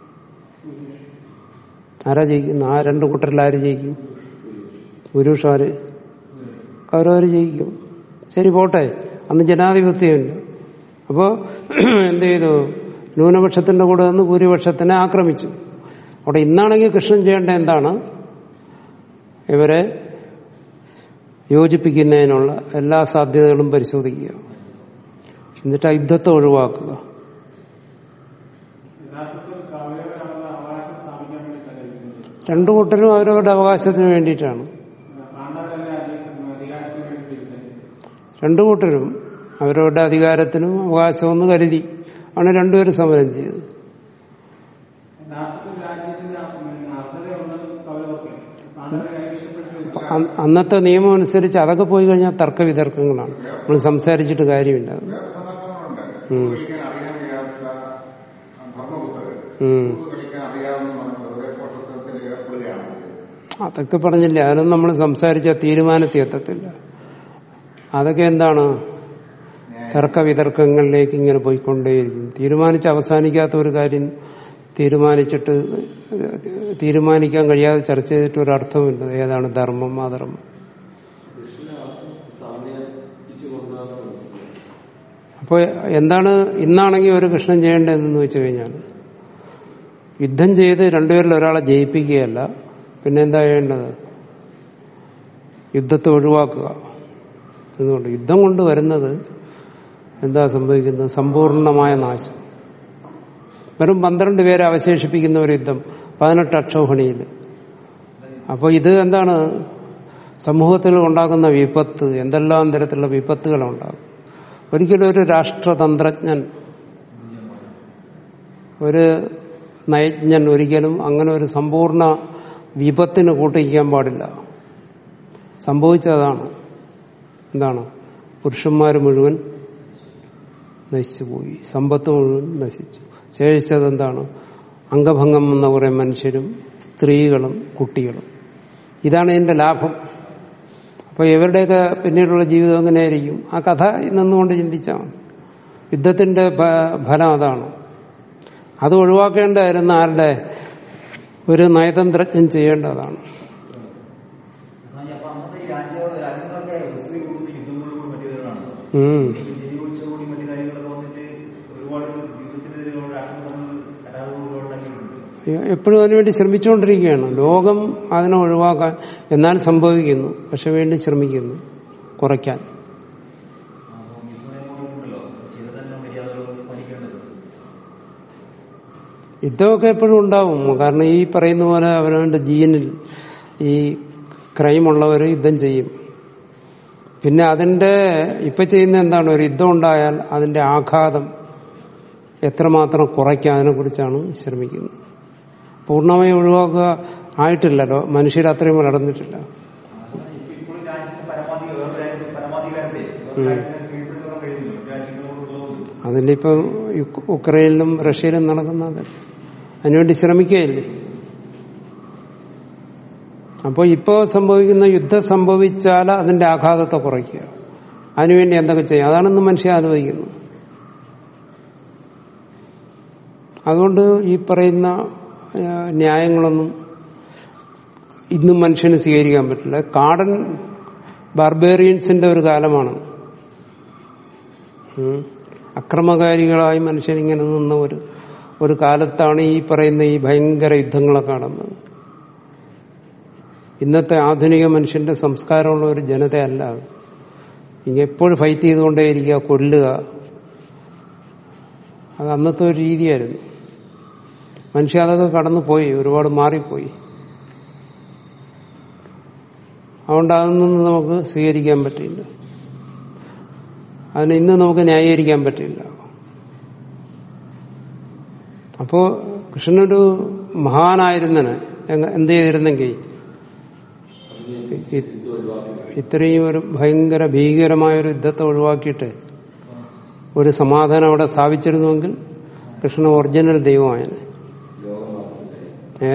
ആരാ ജയിക്കും ആ രണ്ട് കൂട്ടരിൽ ആര് ജയിക്കും ഭൂരിപക്ഷം ആര് കൗരവര് ജയിക്കും ശരി പോട്ടെ അന്ന് ജനാധിപത്യമില്ല അപ്പോ എന്ത് ചെയ്തു ന്യൂനപക്ഷത്തിന്റെ കൂടെ നിന്ന് ഭൂരിപക്ഷത്തിനെ ആക്രമിച്ചു അവിടെ ഇന്നാണെങ്കിൽ കൃഷ്ണൻ ചെയ്യേണ്ട എന്താണ് ഇവരെ യോജിപ്പിക്കുന്നതിനുള്ള എല്ലാ സാധ്യതകളും പരിശോധിക്കുക എന്നിട്ട് ആ യുദ്ധത്തെ ഒഴിവാക്കുക യഥാർത്ഥത്തിൽ കൗരവരവരുടെ അവകാശം സ്ഥാപിക്കാൻ വേണ്ടി തന്നെ രണ്ടു കൂട്ടരും അവരവരുടെ അവകാശത്തിന് വേണ്ടിയിട്ടാണ് പാണ്ഡവരല്ലേ അധികം അധികാരത്തിന് വേണ്ടിയിട്ടിരുന്നത് രണ്ടു കൂട്ടരും അവരവരുടെ അധികാരത്തിനും അവകാശമെന്ന് കരുതി ആണ് രണ്ടുപേരും സമരം ചെയ്തത് യഥാർത്ഥത്തിൽ രാജ്യത്തിന്റെ അർഹതയുള്ളത് കൗരവർക്ക് പാണ്ഡവരെ കൈവശപ്പെട്ടു അ- അന്നത്തെ നിയമം അനുസരിച്ച് അതൊക്കെ പോയി കഴിഞ്ഞാൽ തർക്ക വിതർക്കങ്ങളാണ് നമ്മൾ സംസാരിച്ചിട്ട് കാര്യമില്ല അത്. വേറെ സന്ദർഭങ്ങളുണ്ട് ഉം. കളിക്കാൻ അറിയാൻ വയ്യാത്ത ധർമ്മപുത്രർ ഉം. കളിക്കാൻ അറിയാവുന്ന വെറുതെ പോഷത്വത്തിൽ ഏർപ്പെടുകയാണെങ്കിൽ അതൊക്കെ പറഞ്ഞില്ലേ അതൊന്നും നമ്മൾ സംസാരിച്ച തീരുമാനത്തിൽ എത്തത്തില്ല അതൊക്കെ എന്താണ് തർക്ക വിതർക്കങ്ങളിലേക്ക് ഇങ്ങനെ പോയിക്കൊണ്ടേയിരിക്കും തീരുമാനിച്ച് അവസാനിക്കാത്ത ഒരു കാര്യം തീരുമാനിച്ചിട്ട് തീരുമാനിക്കാൻ കഴിയാതെ ചർച്ച ചെയ്തിട്ട് ഒരർത്ഥമില്ല ഏതാണ് ധർമ്മം അധർമ്മം കൃഷ്ണ സമന്വയിപ്പിച്ചു കൊണ്ടുവരാൻ ശ്രമിച്ചത് അപ്പോൾ എന്താണ് ഇന്നാണെങ്കിൽ ഒരു കൃഷ്ണൻ ചെയ്യേണ്ടതെന്ന് വെച്ച് കഴിഞ്ഞാൽ യുദ്ധം ചെയ്ത് രണ്ടുപേരിൽ ഒരാളെ ജയിപ്പിക്കുകയല്ല പിന്നെ എന്താ ചെയ്യേണ്ടത് യുദ്ധത്തെ ഒഴിവാക്കുക എന്നുകൊണ്ട് യുദ്ധം കൊണ്ട് വരുന്നത് എന്താ സംഭവിക്കുന്നത് സമ്പൂർണമായ നാശം വെറും പന്ത്രണ്ട് പേരെ അവശേഷിപ്പിക്കുന്ന ഒരു യുദ്ധം പതിനെട്ട് അക്ഷോഭണിയിൽ അപ്പോൾ ഇത് എന്താണ് സമൂഹത്തിൽ ഉണ്ടാക്കുന്ന വിപത്ത് എന്തെല്ലാം തരത്തിലുള്ള വിപത്തുകളുണ്ടാകും ഒരിക്കലും ഒരു രാഷ്ട്രതന്ത്രജ്ഞൻ ഒരു നയജ്ഞൻ ഒരിക്കലും അങ്ങനെ ഒരു സമ്പൂർണ്ണ വിപത്തിന് കൂട്ടിക്കാൻ പാടില്ല സംഭവിച്ചതാണ് എന്താണ് പുരുഷന്മാർ മുഴുവൻ നശിച്ചുപോയി സമ്പത്ത് മുഴുവൻ നശിച്ചു ശേഷിച്ചത് എന്താണ് അംഗഭംഗം എന്ന കുറെ മനുഷ്യരും സ്ത്രീകളും കുട്ടികളും ഇതാണ് ഇതിന്റെ ലാഭം അപ്പൊ ഇവരുടെയൊക്കെ പിന്നീടുള്ള ജീവിതം എങ്ങനെയായിരിക്കും ആ കഥ നിന്നുകൊണ്ട് ചിന്തിച്ചാൽ മതി. യുദ്ധത്തിന്റെ ഫ- ഫലം അതാണ് അത് ഒഴിവാക്കേണ്ടതായിരുന്നു ആരുടെ ഒരു നയതന്ത്രജ്ഞൻ ചെയ്യേണ്ടതാണ് സ്വാമി, അപ്പൊ അന്നത്തെ ഈ രാജ്യങ്ങള് രാജ്യങ്ങളൊക്കെ റിസ്ക് കൂടുന്ന യുദ്ധങ്ങളോട് മറ്റു കാര്യങ്ങളാണ് ഉം. ഈ ജനിയോത്സവോടും മറ്റു കാര്യങ്ങളൊക്കെ വന്നിട്ട് ഒരുപാട് യുദ്ധത്തിനെതിരെ രാഷ്ട്രങ്ങൾ കരാറുകൾ ഉണ്ടാക്കിയിട്ടുണ്ട് എപ്പോഴും അതിനുവേണ്ടി ശ്രമിച്ചുകൊണ്ടിരിക്കുകയാണ് ലോകം അതിനെ ഒഴിവാക്കാൻ എന്നാൽ സംഭവിക്കുന്നു പക്ഷെ വേണ്ടി ശ്രമിക്കുന്നു കുറയ്ക്കാൻ അപ്പോൾ യുദ്ധനിയമങ്ങളുണ്ടല്ലോ ചിലതെല്ലാം മര്യാദകൾ പാലിക്കേണ്ടത് യുദ്ധമൊക്കെ എപ്പോഴും ഉണ്ടാവും കാരണം ഈ പറയുന്ന പോലെ അവരവന്റെ ജീനിൽ ഈ ക്രൈമുള്ളവർ യുദ്ധം ചെയ്യും പിന്നെ അതിന്റെ ഇപ്പൊ ചെയ്യുന്ന എന്താണ് ഒരു യുദ്ധം ഉണ്ടായാൽ അതിന്റെ ആഘാതം എത്രമാത്രം കുറയ്ക്കാം അതിനെക്കുറിച്ചാണ് ശ്രമിക്കുന്നത് പൂർണ്ണമായി ഒഴിവാക്കുക ആയിട്ടില്ലല്ലോ മനുഷ്യർ അത്രയും വളർന്നിട്ടില്ല ഇപ്പോഴും രാജ്യത്തിന് പരമാവധി വേറെ രാജ്യത്തിന് പരമാധികാരത്തെ വേറെ രാജ്യത്തിന് കീഴ്പ്പെടുത്താൻ കഴിയുന്നില്ല മറ്റു രാജ്യങ്ങളോടുള്ളത് അതിലിപ്പം യുക്- ഉക്രൈനിലും റഷ്യയിലും നടക്കുന്നത് അതിനുവേണ്ടി ശ്രമിക്കുകയില്ലേ അപ്പോൾ ഇപ്പോൾ സംഭവിക്കുന്ന യുദ്ധം സംഭവിച്ചാൽ അതിന്റെ ആഘാതത്തെ കുറയ്ക്കുക അതിനുവേണ്ടി എന്തൊക്കെ ചെയ്യും അതാണെന്ന് മനുഷ്യൻ ആലോചിക്കുന്നത് അതുകൊണ്ട് ഈ പറയുന്ന ആ, ന്യായങ്ങളൊന്നും ഇന്നും മനുഷ്യന് സ്വീകരിക്കാൻ പറ്റില്ല കാടൻ ബാർബേറിയൻസിന്റെ ഒരു കാലമാണ് ഉം. അക്രമകാരികളായി മനുഷ്യരിങ്ങനെ നിന്ന ഒരു ഒരു കാലത്താണ് ഈ പറയുന്ന ഈ ഭയങ്കര യുദ്ധങ്ങളൊക്കെ നടന്നത് ഇന്നത്തെ ആധുനിക മനുഷ്യന്റെ സംസ്കാരമുള്ള ഒരു ജനതയല്ല അത് ഇങ്ങനെ എപ്പോഴും ഫൈറ്റ് ചെയ്തുകൊണ്ടേയിരിക്കുക കൊല്ലുക അത് അന്നത്തെ ഒരു രീതിയായിരുന്നു മനുഷ്യ അതൊക്കെ കടന്നു പോയി ഒരുപാട് മാറിപ്പോയി അതുകൊണ്ട് അതൊന്നും നമുക്ക് സ്വീകരിക്കാൻ പറ്റില്ല അതിന് ഇന്ന് നമുക്ക് ന്യായീകരിക്കാൻ പറ്റില്ല അപ്പോ കൃഷ്ണനൊരു മഹാനായിരുന്നന് എങ്ങ- എന്ത് ചെയ്തിരുന്നെങ്കിൽ ഇ- ഇത്രയും ഒരു ഭയങ്കര ഭീകരമായ ഒരു യുദ്ധത്തെ ഒഴിവാക്കിയിട്ട് ഒരു സമാധാനം അവിടെ സ്ഥാപിച്ചിരുന്നുവെങ്കിൽ കൃഷ്ണൻ ഒറിജിനൽ ദൈവമായനെ ഏ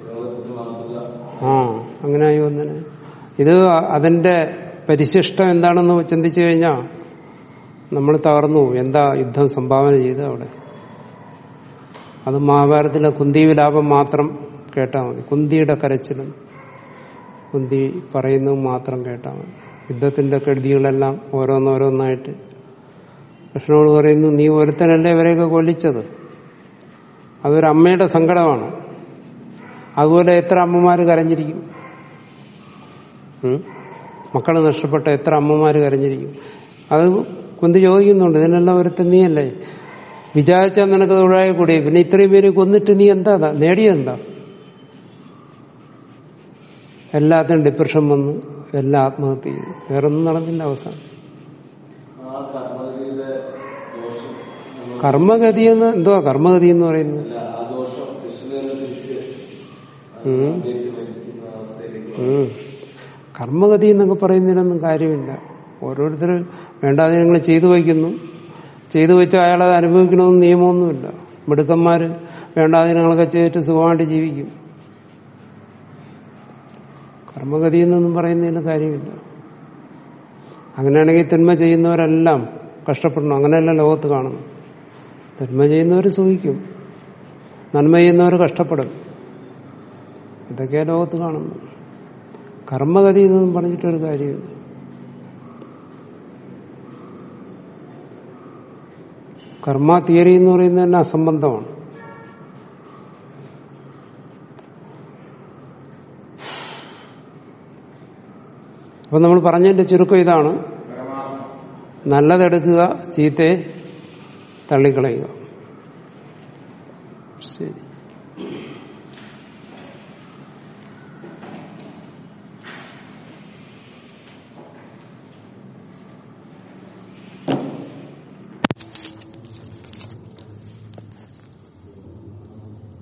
ആ അങ്ങനെ ആയി വന്നനെ ഇത് അതിന്റെ പരിശിഷ്ടം എന്താണെന്ന് ചിന്തിച്ചു കഴിഞ്ഞാൽ നമ്മൾ തകർന്നു പോകും. എന്താ യുദ്ധം സംഭാവന ചെയ്ത് അവിടെ അത് മഹാഭാരതത്തിലെ കുന്തി വിലാപം മാത്രം കേട്ടാൽ മതി കുന്തിയുടെ കരച്ചിലും കുന്തി പറയുന്നതും മാത്രം കേട്ടാൽ മതി യുദ്ധത്തിന്റെ കെടുതികളെല്ലാം ഓരോന്നോരോന്നായിട്ട് കൃഷ്ണനോട് പറയുന്നു നീ ഒരുത്തനല്ലേ ഇവരെയൊക്കെ കൊല്ലിച്ചത് അതൊരു അമ്മയുടെ സങ്കടമാണ് അതുപോലെ എത്ര അമ്മമാർ കരഞ്ഞിരിക്കും ഉം? മക്കള് നഷ്ടപ്പെട്ട എത്ര അമ്മമാർ കരഞ്ഞിരിക്കും അത് കുന്തി ചോദിക്കുന്നുണ്ട് ഇതിനെല്ലാം ഒരുത്തൻ നീയല്ലേ വിചാരിച്ചാൽ നിനക്ക് തൊഴിലായി കൂടി പിന്നെ ഇത്രയും പേര് കൊന്നിട്ട് നീ എന്താ ദാ- നേടിയതെന്താ എല്ലാത്തിനും ഡിപ്രഷൻ വന്ന് എല്ലാം ആത്മഹത്യ ചെയ്തു വേറൊന്നും നടന്നില്ല അവസാനം ആ കർമ്മഗതിയുടെ ദോഷം നമ്മൾ കർമ്മഗതി എന്ന് എന്തുവാ കർമ്മഗതി എന്ന് പറയുന്നത് അല്ല, ആ ദോഷം കൃഷ്ണനെ തിരിച്ച് ഉം. അപ്ഡേറ്റ് വരുത്തുന്ന അവസ്ഥയിലേക്ക് ഉം. കർമ്മഗതി എന്നൊക്കെ പറയുന്നതിനൊന്നും കാര്യമില്ല ഓരോരുത്തർ വേണ്ടാതിനങ്ങൾ ചെയ്തു വയ്ക്കുന്നു ചെയ്തു വെച്ച് അയാളത് അനുഭവിക്കണമെന്ന് നിയമമൊന്നുമില്ല മിടുക്കന്മാര് വേണ്ടാതിനങ്ങളൊക്കെ ചെയ്തിട്ട് സുഖമായിട്ട് ജീവിക്കും കർമ്മഗതി എന്നൊന്നും പറയുന്നതിന് കാര്യമില്ല അങ്ങനെയാണെങ്കിൽ തിന്മ ചെയ്യുന്നവരെല്ലാം കഷ്ടപ്പെടണം അങ്ങനെയല്ല ലോകത്ത് കാണുന്നു തിന്മ ചെയ്യുന്നവർ സുഖിക്കും നന്മ ചെയ്യുന്നവർ കഷ്ടപ്പെടും ഇതൊക്കെയാ ലോകത്ത് കാണുന്നു കർമ്മഗതി എന്നൊന്നും പറഞ്ഞിട്ടൊരു കാര്യമില്ല കർമ്മ തിയറി എന്ന് പറയുന്നത് തന്നെ അസംബന്ധമാണ് അപ്പൊ നമ്മൾ പറഞ്ഞതിന്റെ ചുരുക്കം ഇതാണ് നല്ലതെടുക്കുക ചീത്തയെ തള്ളിക്കളയുക ശരി